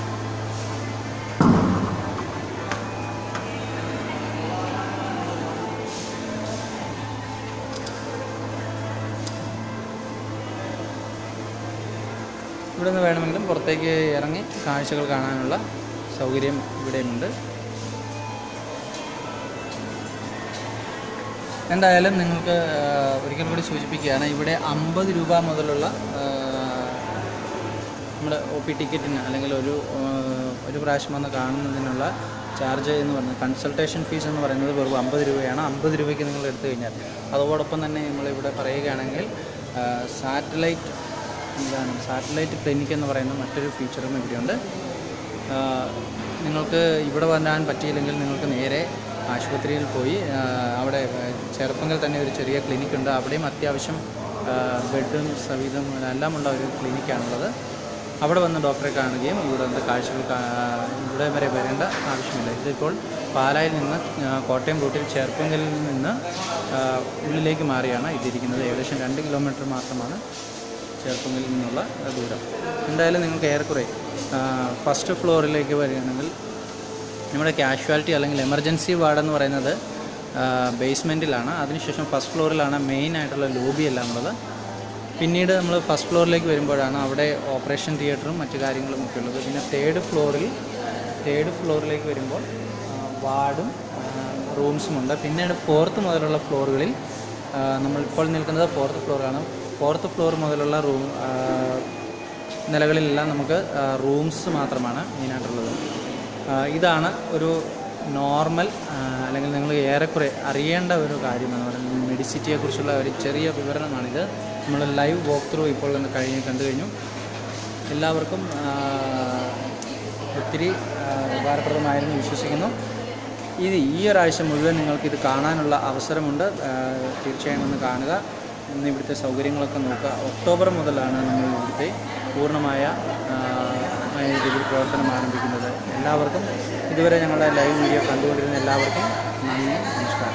ഇവിടെ നിന്ന് വേണമെങ്കിലും പുറത്തേക്ക് ഇറങ്ങി കാഴ്ചകൾ കാണാനുള്ള സൗകര്യം ഇവിടെയുമുണ്ട് എന്തായാലും നിങ്ങൾക്ക് ആ, ഒരിക്കൽ കൂടി സൂചിപ്പിക്കുകയാണ് ഇവിടെ അമ്പത് രൂപ മുതലുള്ള ആ, നമ്മുടെ ഒ പി ടിക്കറ്റിന് അല്ലെങ്കിൽ ഒരു ആ, ഒരു പ്രാവശ്യം വന്ന് കാണുന്നതിനുള്ള ചാർജ് എന്ന് പറയുന്നത് കൺസൾട്ടേഷൻ ഫീസ് എന്ന് പറയുന്നത് വെറും അമ്പത് രൂപയാണ് അമ്പത് രൂപയ്ക്ക് നിങ്ങൾ എടുത്തു കഴിഞ്ഞാൽ അതോടൊപ്പം തന്നെ നമ്മളിവിടെ പറയുകയാണെങ്കിൽ സാറ്റലൈറ്റ് എന്താണ് സാറ്റലൈറ്റ് ക്ലിനിക് എന്ന് പറയുന്ന മറ്റൊരു ഫീച്ചറും ഇവിടെയുണ്ട് ആ, നിങ്ങൾക്ക് ഇവിടെ വരാൻ പറ്റിയില്ലെങ്കിൽ നിങ്ങൾക്ക് നേരെ ആശുപത്രിയിൽ പോയി ആ, അവിടെ ചെറുപ്പങ്കിൽ തന്നെ ഒരു ചെറിയ ക്ലിനിക് ഉണ്ട് അവിടെയും അത്യാവശ്യം ആ, ബെഡും സവിധം എല്ലാമുള്ള ഒരു ക്ലിനിക്കാണുള്ളത് അവിടെ വന്ന് ഡോക്ടറെ കാണുകയും ഇവിടെ വന്ന് കാഴ്ചകൾ കാ- ഇവിടെ വരെ വരേണ്ട ആവശ്യമില്ല ഇതിപ്പോൾ പാലായിൽ നിന്ന് ആ, കോട്ടയം റൂട്ടിൽ ചേർപ്പങ്കലിൽ നിന്ന് ആ, ഉള്ളിലേക്ക് മാറിയാണ് ഇതിരിക്കുന്നത് ഏകദേശം രണ്ട് കിലോമീറ്റർ മാത്രമാണ് ചേർപ്പങ്കലിൽ നിന്നുള്ള ദൂരം എന്തായാലും നിങ്ങൾക്ക് ഏറെക്കുറെ ആ, ഫസ്റ്റ് ഫ്ലോറിലേക്ക് വരികയാണെങ്കിൽ നമ്മുടെ കാഷ്വാലിറ്റി അല്ലെങ്കിൽ എമർജൻസി വാർഡ് എന്ന് പറയുന്നത് ബേസ്മെൻറ്റിലാണ് അതിനുശേഷം ഫസ്റ്റ് ഫ്ലോറിലാണ് മെയിൻ ആയിട്ടുള്ള ലോബി എല്ലാം ഉള്ളത് പിന്നീട് നമ്മൾ ഫസ്റ്റ് ഫ്ലോറിലേക്ക് വരുമ്പോഴാണ് അവിടെ ഓപ്പറേഷൻ തിയേറ്ററും മറ്റു കാര്യങ്ങളും ഒക്കെ ഉള്ളത് പിന്നെ തേർഡ് ഫ്ലോറിൽ തേർഡ് ഫ്ലോറിലേക്ക് വരുമ്പോൾ ആ, വാർഡും റൂംസും ഉണ്ട് പിന്നീട് ഫോർത്ത് മുതലുള്ള ഫ്ലോറുകളിൽ ആ, നമ്മളിപ്പോൾ നിൽക്കുന്നത് ഫോർത്ത് ഫ്ലോറാണ് ഫോർത്ത് ഫ്ലോർ മുതലുള്ള റൂം ആ, നിലകളിലെല്ലാം നമുക്ക് റൂംസ് മാത്രമാണ് മെയിനായിട്ടുള്ളത് ആ, ഇതാണ് ഒരു നോർമൽ ആ, അല്ലെങ്കിൽ നിങ്ങൾ ഏറെക്കുറെ അറിയേണ്ട ഒരു കാര്യമെന്ന് പറയുന്നത് മെഡിസിറ്റിയെക്കുറിച്ചുള്ള ഒരു ചെറിയ വിവരണമാണിത് നമ്മൾ ലൈവ് വോക്ക് ത്രൂ ഇപ്പോൾ ഒന്ന് കഴിഞ്ഞ് കണ്ടു കഴിഞ്ഞു എല്ലാവർക്കും ആ, ഒത്തിരി ആ, ഉപകാരപ്രദമായിരുന്നു വിശ്വസിക്കുന്നു ഇത് ഈ ഒരാഴ്ച മുഴുവൻ നിങ്ങൾക്ക് ഇത് കാണാനുള്ള അവസരമുണ്ട് ആ, തീർച്ചയായും ഒന്ന് കാണുക ഇന്ന് ഇവിടുത്തെ സൗകര്യങ്ങളൊക്കെ നോക്കുക ഒക്ടോബർ മുതലാണ് നമ്മൾ ഇവിടുത്തെ പൂർണ്ണമായ ആ, മായ രീതിയിൽ പ്രവർത്തനം ആരംഭിക്കുന്നത് എല്ലാവർക്കും ഇതുവരെ ഞങ്ങളുടെ ലൈവ് വീഡിയോ കണ്ടുകൊണ്ടിരുന്ന എല്ലാവർക്കും നന്ദി നമസ്കാരം